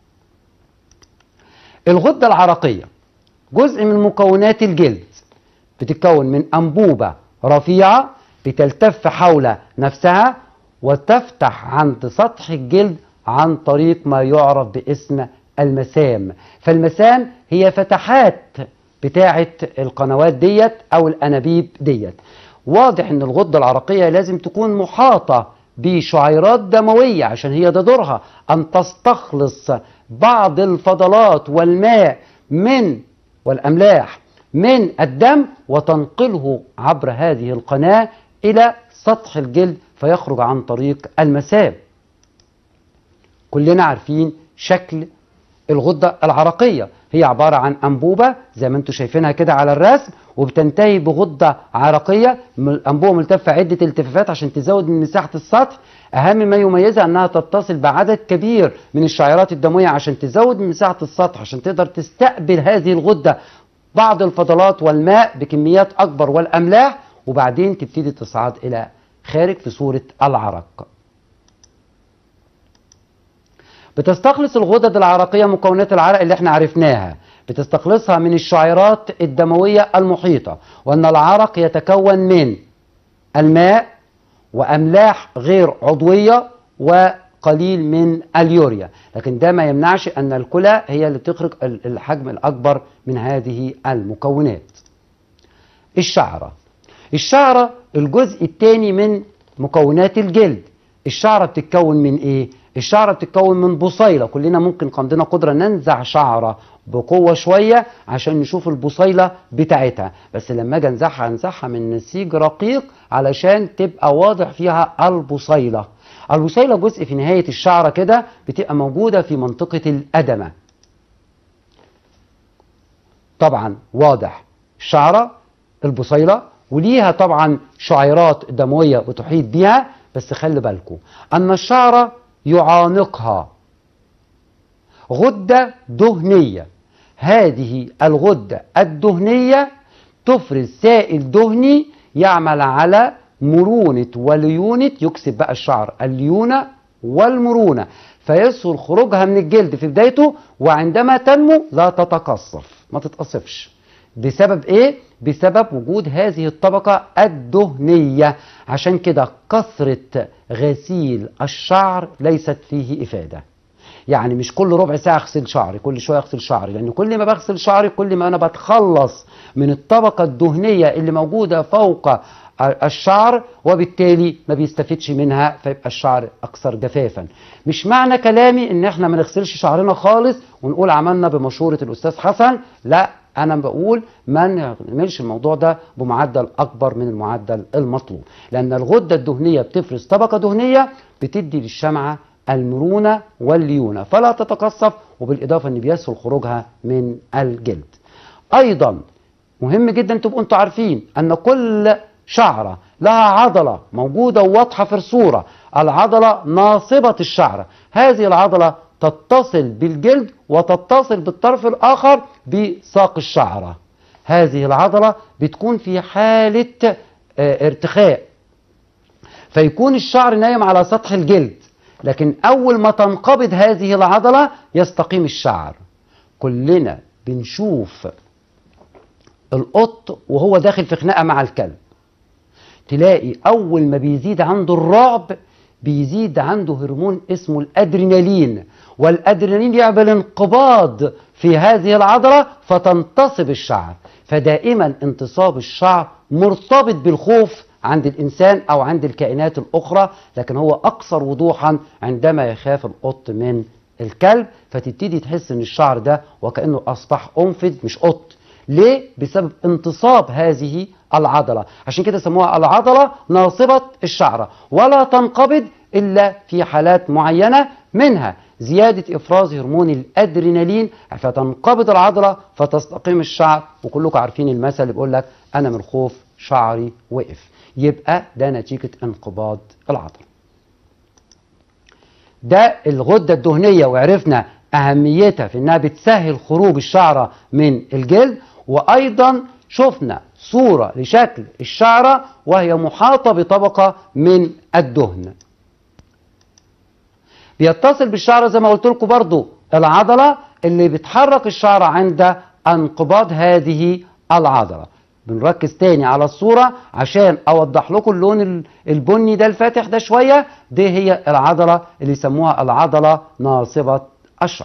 الغدة العرقية جزء من مكونات الجلد بتتكون من أنبوبة رفيعة بتلتف حول نفسها وتفتح عند سطح الجلد عن طريق ما يعرف باسم المسام فالمسام هي فتحات بتاعة القنوات ديت أو الأنابيب ديت واضح ان الغدة العرقية لازم تكون محاطة بشعيرات دموية عشان هي ده دورها أن تستخلص بعض الفضلات والماء من والأملاح من الدم وتنقله عبر هذه القناة إلى سطح الجلد فيخرج عن طريق المسام كلنا عارفين شكل الغدة العرقية هي عبارة عن أنبوبة زي ما انتم شايفينها كده على الرسم وبتنتهي بغدة عرقية الأنبوبة ملتفة عدة التفافات عشان تزود من مساحة السطح أهم ما يميزها أنها تتصل بعدد كبير من الشعيرات الدموية عشان تزود من مساحة السطح عشان تقدر تستقبل هذه الغدة بعض الفضلات والماء بكميات أكبر والأملاح وبعدين تبتدي تصعد إلى خارج في صورة العرق بتستخلص الغدد العرقية مكونات العرق اللي احنا عرفناها بتستخلصها من الشعيرات الدموية المحيطة وأن العرق يتكون من الماء وأملاح غير عضوية وقليل من اليوريا لكن ده ما يمنعش أن الكلى هي اللي تخرج الحجم الأكبر من هذه المكونات الشعرة الشعرة الجزء الثاني من مكونات الجلد الشعرة بتتكون من ايه الشعرة بتتكون من بصيلة كلنا ممكن عندنا قدرة ننزع شعرة بقوة شوية عشان نشوف البصيلة بتاعتها بس لما اجي انزعها انزعها من نسيج رقيق علشان تبقى واضح فيها البصيلة البصيلة جزء في نهاية الشعرة كده بتبقى موجودة في منطقة الأدمة طبعا واضح الشعرة البصيلة وليها طبعا شعيرات دموية بتحيط بيها بس خلي بالكم أن الشعرة يعانقها غدة دهنية هذه الغدة الدهنية تفرز سائل دهني يعمل على مرونة وليونة يكسب بقى الشعر الليونة والمرونة فيسهل خروجها من الجلد في بدايته وعندما تنمو لا تتقصف ما تتقصفش بسبب ايه؟ بسبب وجود هذه الطبقة الدهنية عشان كده كثرة غسيل الشعر ليست فيه إفادة يعني مش كل ربع ساعة اغسل شعري كل شوية اغسل شعري لأن كل ما بغسل شعري كل ما أنا بتخلص من الطبقة الدهنية اللي موجودة فوق الشعر وبالتالي ما بيستفدش منها فيبقى الشعر أكثر جفافا مش معنى كلامي ان احنا ما نغسلش شعرنا خالص ونقول عملنا بمشورة الأستاذ حسن لا انا بقول ما نعملش الموضوع ده بمعدل اكبر من المعدل المطلوب لان الغده الدهنيه بتفرز طبقه دهنيه بتدي للشمعه المرونه والليونه فلا تتقصف وبالاضافه ان بيسهل خروجها من الجلد ايضا مهم جدا تبقوا انتوا عارفين ان كل شعره لها عضله موجوده وواضحه في الصوره العضله ناصبه الشعره هذه العضله تتصل بالجلد وتتصل بالطرف الاخر بساق الشعره هذه العضله بتكون في حاله آه، ارتخاء فيكون الشعر نايم على سطح الجلد لكن اول ما تنقبض هذه العضله يستقيم الشعر كلنا بنشوف القط وهو داخل في خناقه مع الكلب تلاقي اول ما بيزيد عنده الرعب بيزيد عنده هرمون اسمه الادرينالين والادرينالين يعمل انقباض في هذه العضله فتنتصب الشعر فدائما انتصاب الشعر مرتبط بالخوف عند الانسان او عند الكائنات الاخرى لكن هو اكثر وضوحا عندما يخاف القط من الكلب فتبتدي تحس ان الشعر ده وكانه اصبح انفذ مش قط ليه؟ بسبب انتصاب هذه العضلة عشان كده سموها العضلة ناصبة الشعرة ولا تنقبض إلا في حالات معينة منها زيادة إفراز هرمون الأدرينالين فتنقبض العضلة فتستقيم الشعر وكلكم عارفين المثل اللي بيقول لك أنا من الخوف شعري وقف يبقى ده نتيجة انقباض العضلة ده الغدة الدهنية وعرفنا أهميتها في أنها بتسهل خروج الشعرة من الجلد وأيضا شفنا صورة لشكل الشعرة وهي محاطة بطبقة من الدهن بيتصل بالشعرة زي ما قلت لكم برضو العضلة اللي بتحرك الشعرة عند انقباض هذه العضلة بنركز تاني على الصورة عشان أوضح لكم اللون ال- البني ده الفاتح ده شوية دي هي العضلة اللي يسموها العضلة ناصبة الشعر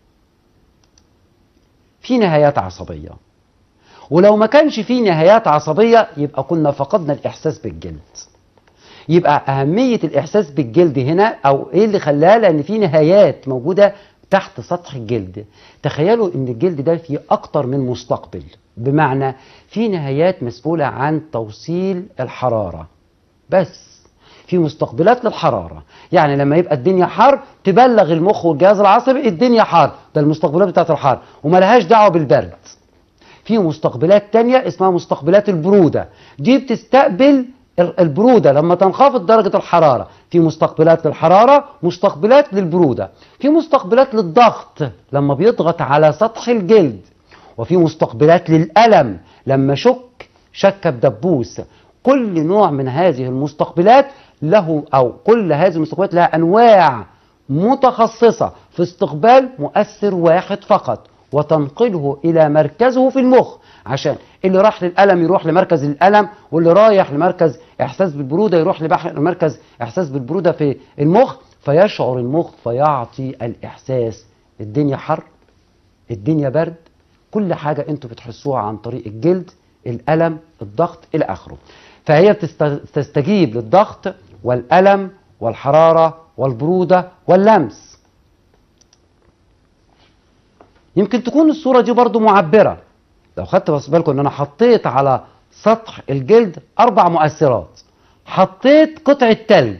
في نهايات عصبية ولو ما كانش في نهايات عصبية يبقى كنا فقدنا الإحساس بالجلد يبقى أهمية الإحساس بالجلد هنا أو إيه اللي خلاها لأن في نهايات موجودة تحت سطح الجلد تخيلوا ان الجلد ده فيه اكتر من مستقبل بمعنى في نهايات مسؤولة عن توصيل الحرارة بس في مستقبلات للحرارة يعني لما يبقى الدنيا حر تبلغ المخ والجهاز العصبي الدنيا حر ده المستقبلات بتاعت الحر وملهاش دعوة بالبرد في مستقبلات تانية اسمها مستقبلات البرودة دي بتستقبل ال- البرودة لما تنخفض درجة الحرارة في مستقبلات للحرارة مستقبلات للبرودة في مستقبلات للضغط لما بيضغط على سطح الجلد وفي مستقبلات للألم لما شك شك بدبوس كل نوع من هذه المستقبلات له أو كل هذه المستقبلات لها أنواع متخصصة في استقبال مؤثر واحد فقط وتنقله إلى مركزه في المخ عشان اللي راح للألم يروح لمركز الألم واللي رايح لمركز إحساس بالبرودة يروح لبح- لمركز إحساس بالبرودة في المخ فيشعر المخ فيعطي الإحساس الدنيا حر الدنيا برد كل حاجة انتوا بتحسوها عن طريق الجلد الألم الضغط إلى آخره فهي بتست- بتستجيب للضغط والألم والحرارة والبرودة واللمس يمكن تكون الصورة دي برضو معبرة لو خدت بس بالكم ان انا حطيت على سطح الجلد اربع مؤثرات حطيت قطعة تلج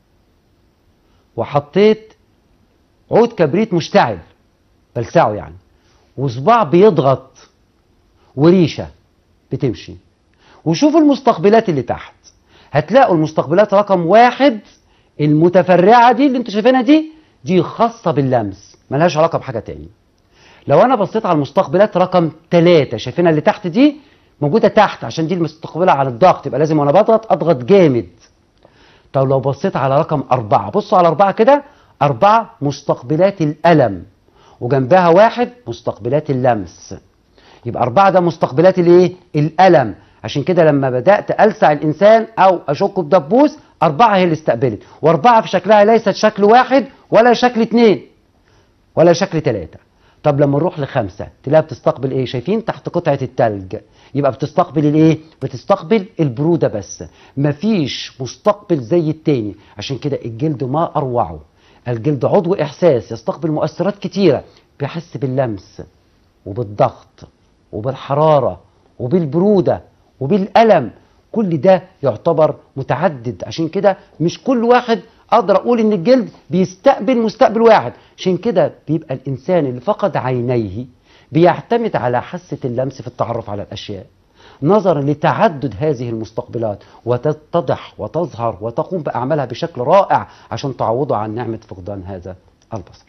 وحطيت عود كبريت مشتعل بلسعه يعني وصباع بيضغط وريشة بتمشي وشوفوا المستقبلات اللي تحت هتلاقوا المستقبلات رقم واحد المتفرعة دي اللي انتوا شايفينها دي دي خاصة باللمس ملهاش علاقة بحاجة تاني لو انا بصيت على المستقبلات رقم ثلاثة شايفينها اللي تحت دي موجودة تحت عشان دي المستقبلة على الضغط يبقى لازم وانا بضغط اضغط جامد طب لو بصيت على رقم أربعة بصوا على أربعة كده أربعة مستقبلات الألم وجنبها واحد مستقبلات اللمس يبقى أربعة ده مستقبلات الإيه؟ الألم عشان كده لما بدأت ألسع الإنسان أو أشك بدبوس أربعة هي اللي استقبلت وأربعة في شكلها ليست شكل واحد ولا شكل اتنين ولا شكل ثلاثة طب لما نروح لخمسة تلاقيها بتستقبل ايه شايفين تحت قطعة التلج يبقى بتستقبل الايه بتستقبل البرودة بس مفيش مستقبل زي التاني عشان كده الجلد ما اروعه الجلد عضو احساس يستقبل مؤثرات كتيرة بيحس باللمس وبالضغط وبالحرارة وبالبرودة وبالألم كل ده يعتبر متعدد عشان كده مش كل واحد اقدر اقول ان الجلد بيستقبل مستقبل واحد عشان كده بيبقى الانسان اللي فقد عينيه بيعتمد على حاسة اللمس في التعرف على الاشياء نظرا لتعدد هذه المستقبلات وتتضح وتظهر وتقوم باعمالها بشكل رائع عشان تعوضه عن نعمة فقدان هذا البصر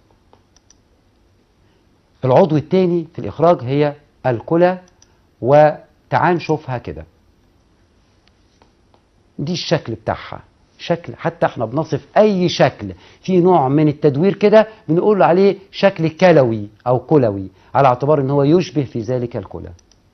العضو الثاني في الإخراج هي الكلى وتعال نشوفها كده دي الشكل بتاعها شكل حتى احنا بنصف اي شكل في نوع من التدوير كده بنقول عليه شكل كلوي او كلوي على اعتبار ان هو يشبه في ذلك الكلى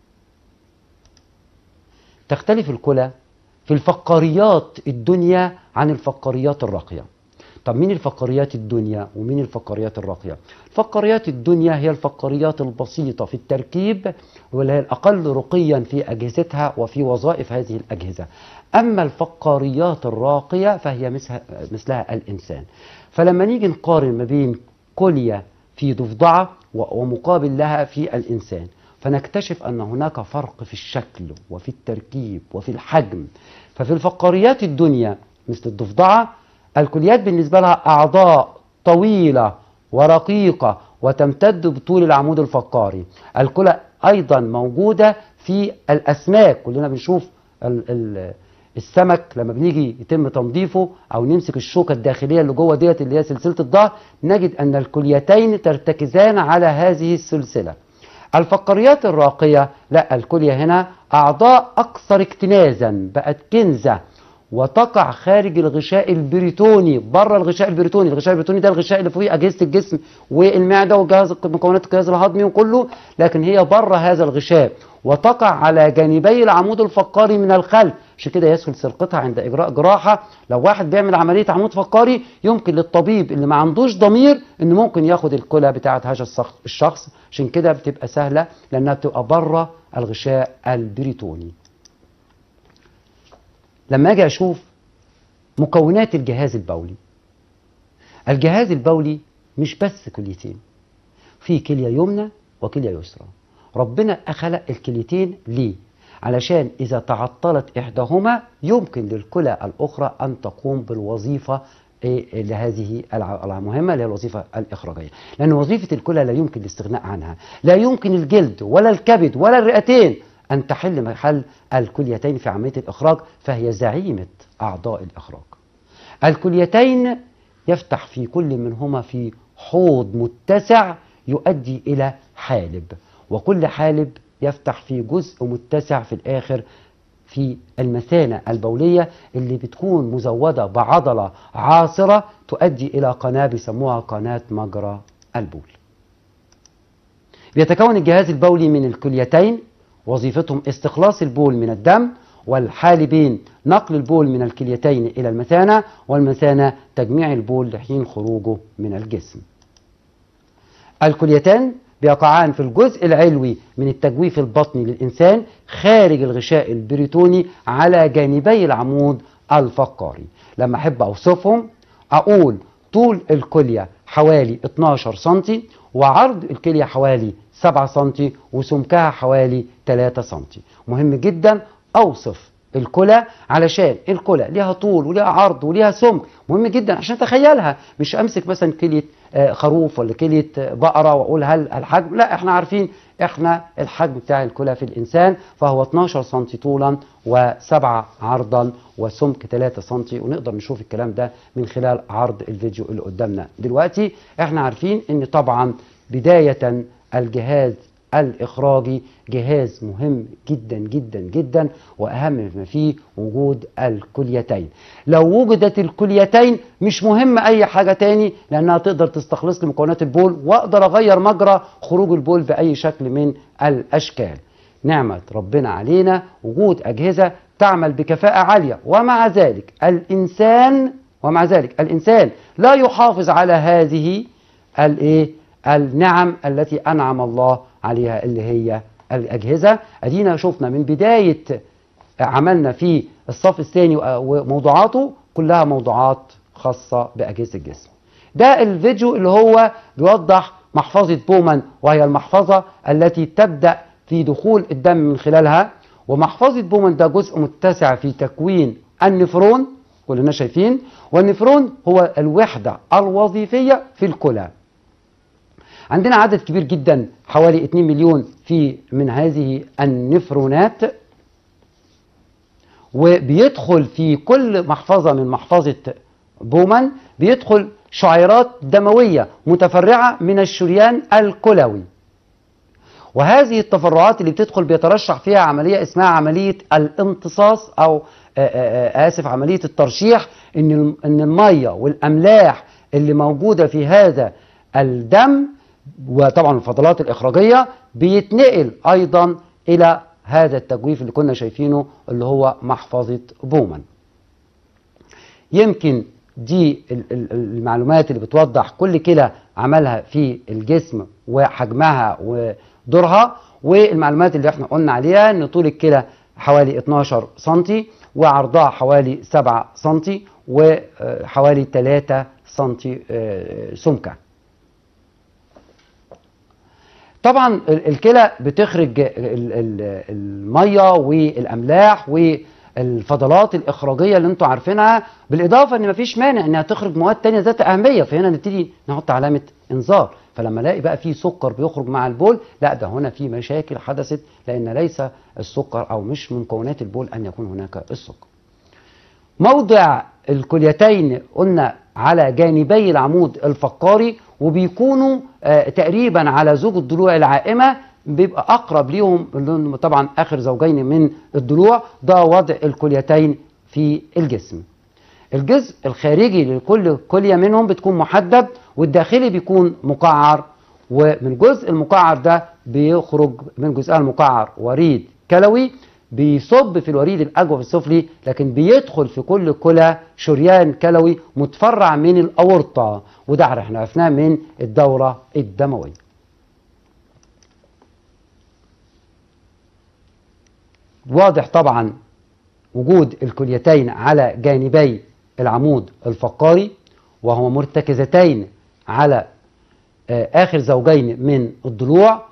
تختلف الكلى في الفقاريات الدنيا عن الفقاريات الراقيه طب مين الفقاريات الدنيا ومين الفقاريات الراقية الفقاريات الدنيا هي الفقاريات البسيطة في التركيب واللي هي الأقل رقيا في أجهزتها وفي وظائف هذه الأجهزة أما الفقاريات الراقية فهي مثلها, مثلها الإنسان فلما نيجي نقارن ما بين كلية في ضفدعة ومقابل لها في الإنسان فنكتشف أن هناك فرق في الشكل وفي التركيب وفي الحجم ففي الفقاريات الدنيا مثل الضفدعة الكليات بالنسبة لها أعضاء طويلة ورقيقة وتمتد بطول العمود الفقاري الكلى أيضا موجودة في الأسماك كلنا بنشوف ال ال السمك لما بنيجي يتم تنظيفه او نمسك الشوكه الداخليه اللي جوه ديت اللي هي سلسله الظهر نجد ان الكليتين ترتكزان على هذه السلسله. الفقاريات الراقيه لا الكليه هنا اعضاء اكثر اكتنازا بقت كنزه وتقع خارج الغشاء البريتوني بره الغشاء البريتوني الغشاء البريتوني ده الغشاء اللي فوقيه اجهزه الجسم والمعده وجهاز مكونات الجهاز الهضمي وكله لكن هي بره هذا الغشاء وتقع على جانبي العمود الفقاري من الخلف عشان كده يسهل سرقتها عند اجراء جراحه لو واحد بيعمل عمليه عمود فقاري يمكن للطبيب اللي ما عندوش ضمير انه ممكن ياخد الكلى بتاعه هذا الشخص عشان كده بتبقى سهله لانها بتبقى بره الغشاء البريتوني لما اجي اشوف مكونات الجهاز البولي الجهاز البولي مش بس كليتين في كليه يمنى وكليه يسرى ربنا خلق الكليتين ليه علشان اذا تعطلت احداهما يمكن للكلى الاخرى ان تقوم بالوظيفه إيه لهذه المهمة اللي هي الوظيفة الإخراجية لأن وظيفة الكلى لا يمكن الاستغناء عنها لا يمكن الجلد ولا الكبد ولا الرئتين أن تحل محل الكليتين في عملية الإخراج فهي زعيمة أعضاء الإخراج الكليتين يفتح في كل منهما في حوض متسع يؤدي إلى حالب وكل حالب يفتح في جزء متسع في الآخر في المثانة البولية اللي بتكون مزودة بعضلة عاصرة تؤدي إلى قناة بيسموها قناة مجرى البول بيتكون الجهاز البولي من الكليتين وظيفتهم استخلاص البول من الدم والحالبين نقل البول من الكليتين إلى المثانة والمثانة تجميع البول لحين خروجه من الجسم الكليتان بيقعان في الجزء العلوي من التجويف البطني للإنسان خارج الغشاء البريتوني على جانبي العمود الفقاري لما أحب أوصفهم أقول طول الكلية حوالي 12 سنتي وعرض الكلية حوالي 7 سنتي وسمكها حوالي 3 سنتي مهم جدا أوصف الكلى علشان الكلى ليها طول وليها عرض وليها سمك مهم جدا عشان اتخيلها مش امسك مثلا كليه خروف ولا كليه بقره واقول هل الحجم لا احنا عارفين احنا الحجم بتاع الكلى في الانسان فهو 12 سم طولا و7 عرضا وسمك 3 سم ونقدر نشوف الكلام ده من خلال عرض الفيديو اللي قدامنا دلوقتي احنا عارفين ان طبعا بدايه الجهاز الإخراجي جهاز مهم جدا جدا جدا وأهم ما فيه وجود الكليتين لو وجدت الكليتين مش مهم أي حاجة تاني لأنها تقدر تستخلص لي مكونات البول وأقدر أغير مجرى خروج البول بأي شكل من الأشكال نعمة ربنا علينا وجود أجهزة تعمل بكفاءة عالية ومع ذلك الإنسان ومع ذلك الإنسان لا يحافظ على هذه الإيه النعم التي أنعم الله عليها اللي هي الأجهزة أدينا شفنا من بداية عملنا في الصف الثاني وموضوعاته كلها موضوعات خاصة بأجهزة الجسم ده الفيديو اللي هو بيوضح محفظة بومان وهي المحفظة التي تبدأ في دخول الدم من خلالها ومحفظة بومن ده جزء متسع في تكوين النفرون كلنا شايفين والنفرون هو الوحدة الوظيفية في الكلى عندنا عدد كبير جدا حوالي 2 مليون في من هذه النفرونات وبيدخل في كل محفظة من محفظة بومان بيدخل شعيرات دموية متفرعة من الشريان الكلوي وهذه التفرعات اللي بتدخل بيترشح فيها عملية اسمها عملية الامتصاص أو آآ آآ آسف عملية الترشيح إن الم- إن المية والأملاح اللي موجودة في هذا الدم وطبعا الفضلات الإخراجية بيتنقل أيضا إلى هذا التجويف اللي كنا شايفينه اللي هو محفظة بومان يمكن دي ال- ال- المعلومات اللي بتوضح كل كلى عملها في الجسم وحجمها ودورها والمعلومات اللي احنا قلنا عليها ان طول الكلى حوالي 12 سنتي وعرضها حوالي 7 سنتي وحوالي 3 سنتي آه، سمكه طبعا ال- الكلى بتخرج ال- ال- الميه والاملاح والفضلات الاخراجيه اللي انتم عارفينها بالاضافه ان مفيش مانع انها تخرج مواد تانية ذات اهميه فهنا نبتدي نحط علامه انذار فلما الاقي بقى في سكر بيخرج مع البول لا ده هنا في مشاكل حدثت لان ليس السكر او مش من مكونات البول ان يكون هناك السكر موضع الكليتين قلنا على جانبي العمود الفقاري وبيكونوا آه، تقريبا على زوج الضلوع العائمة بيبقى أقرب ليهم اللي هم طبعا آخر زوجين من الضلوع ده وضع الكليتين في الجسم الجزء الخارجي لكل كلية منهم بتكون محدب والداخلي بيكون مقعر ومن الجزء المقعر ده بيخرج من جزءها المقعر وريد كلوي بيصب في الوريد الأجوف السفلي لكن بيدخل في كل كلى شريان كلوي متفرع من الأورطة وده احنا عرفناه من الدورة الدموية واضح طبعا وجود الكليتين على جانبي العمود الفقاري وهما مرتكزتين على آه، آخر زوجين من الضلوع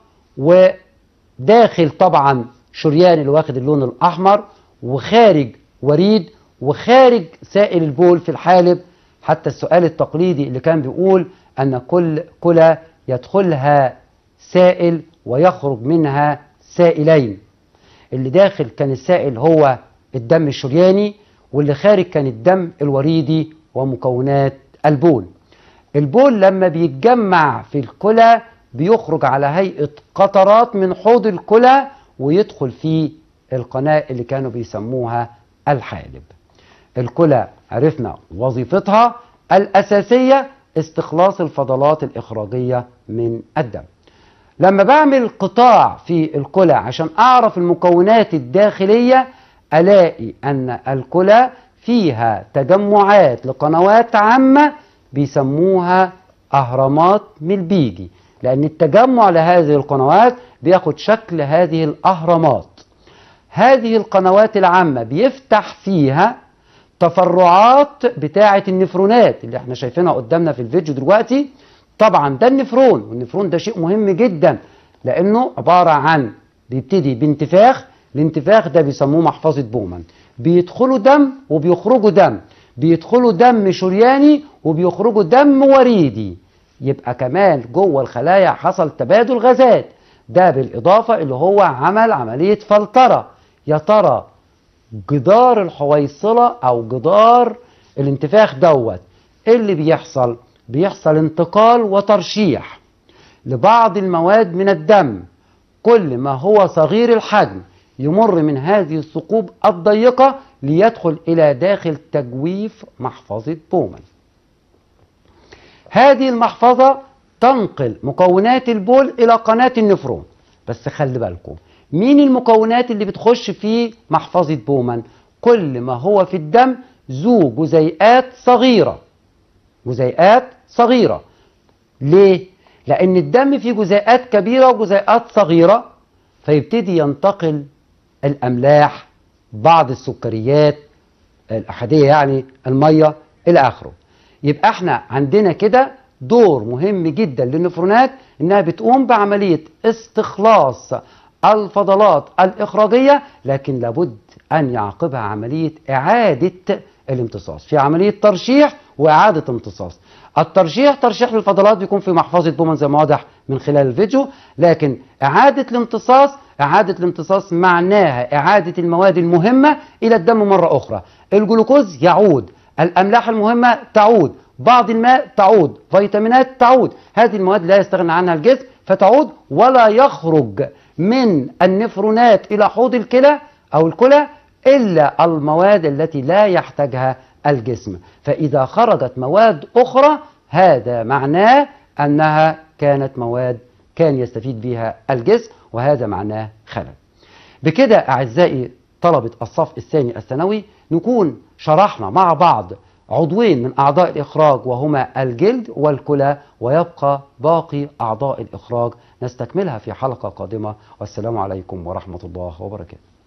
وداخل طبعا شريان اللي واخد اللون الأحمر وخارج وريد وخارج سائل البول في الحالب حتى السؤال التقليدي اللي كان بيقول أن كل كلى يدخلها سائل ويخرج منها سائلين اللي داخل كان السائل هو الدم الشرياني واللي خارج كان الدم الوريدي ومكونات البول البول لما بيتجمع في الكلى بيخرج على هيئة قطرات من حوض الكلى ويدخل في القناة اللي كانوا بيسموها الحالب الكلى عرفنا وظيفتها الأساسية استخلاص الفضلات الإخراجية من الدم لما بعمل قطاع في الكلى عشان أعرف المكونات الداخلية ألاقي أن الكلى فيها تجمعات لقنوات عامة بيسموها أهرامات ملبيجي لأن التجمع لهذه القنوات بياخد شكل هذه الأهرامات هذه القنوات العامة بيفتح فيها تفرعات بتاعة النفرونات اللي احنا شايفينها قدامنا في الفيديو دلوقتي طبعا ده النفرون والنفرون ده شيء مهم جدا لانه عبارة عن بيبتدي بانتفاخ الانتفاخ ده بيسموه محفظة بومان بيدخلوا دم وبيخرجوا دم بيدخلوا دم شرياني وبيخرجوا دم وريدي يبقى كمان جوه الخلايا حصل تبادل غازات ده بالإضافة اللي هو عمل عملية فلترة يا ترى جدار الحويصلة أو جدار الانتفاخ دوت إيه اللي بيحصل بيحصل انتقال وترشيح لبعض المواد من الدم كل ما هو صغير الحجم يمر من هذه الثقوب الضيقة ليدخل إلى داخل تجويف محفظة بومان هذه المحفظة تنقل مكونات البول إلى قناة النفرون بس خلي بالكم مين المكونات اللي بتخش في محفظة بومان كل ما هو في الدم ذو جزيئات صغيرة جزيئات صغيرة ليه؟ لأن الدم فيه جزيئات كبيرة وجزيئات صغيرة فيبتدي ينتقل الأملاح بعض السكريات الأحادية يعني المية إلى آخره يبقى احنا عندنا كده دور مهم جدا للنفرونات انها بتقوم بعملية استخلاص الفضلات الإخراجية لكن لابد أن يعقبها عملية إعادة الامتصاص في عملية ترشيح وإعادة امتصاص الترشيح ترشيح للفضلات بيكون في محفظة بومن زي ما واضح من خلال الفيديو لكن إعادة الامتصاص إعادة الامتصاص معناها إعادة المواد المهمة إلى الدم مرة أخرى الجلوكوز يعود الأملاح المهمة تعود بعض الماء تعود فيتامينات تعود هذه المواد لا يستغنى عنها الجسم فتعود ولا يخرج من النفرونات إلى حوض الكلى أو الكلى إلا المواد التي لا يحتاجها الجسم فإذا خرجت مواد أخرى هذا معناه أنها كانت مواد كان يستفيد بها الجسم وهذا معناه خلل بكده أعزائي طلبة الصف الثاني الثانوي نكون شرحنا مع بعض عضوين من أعضاء الإخراج وهما الجلد والكلى ويبقى باقي أعضاء الإخراج نستكملها في حلقة قادمة والسلام عليكم ورحمة الله وبركاته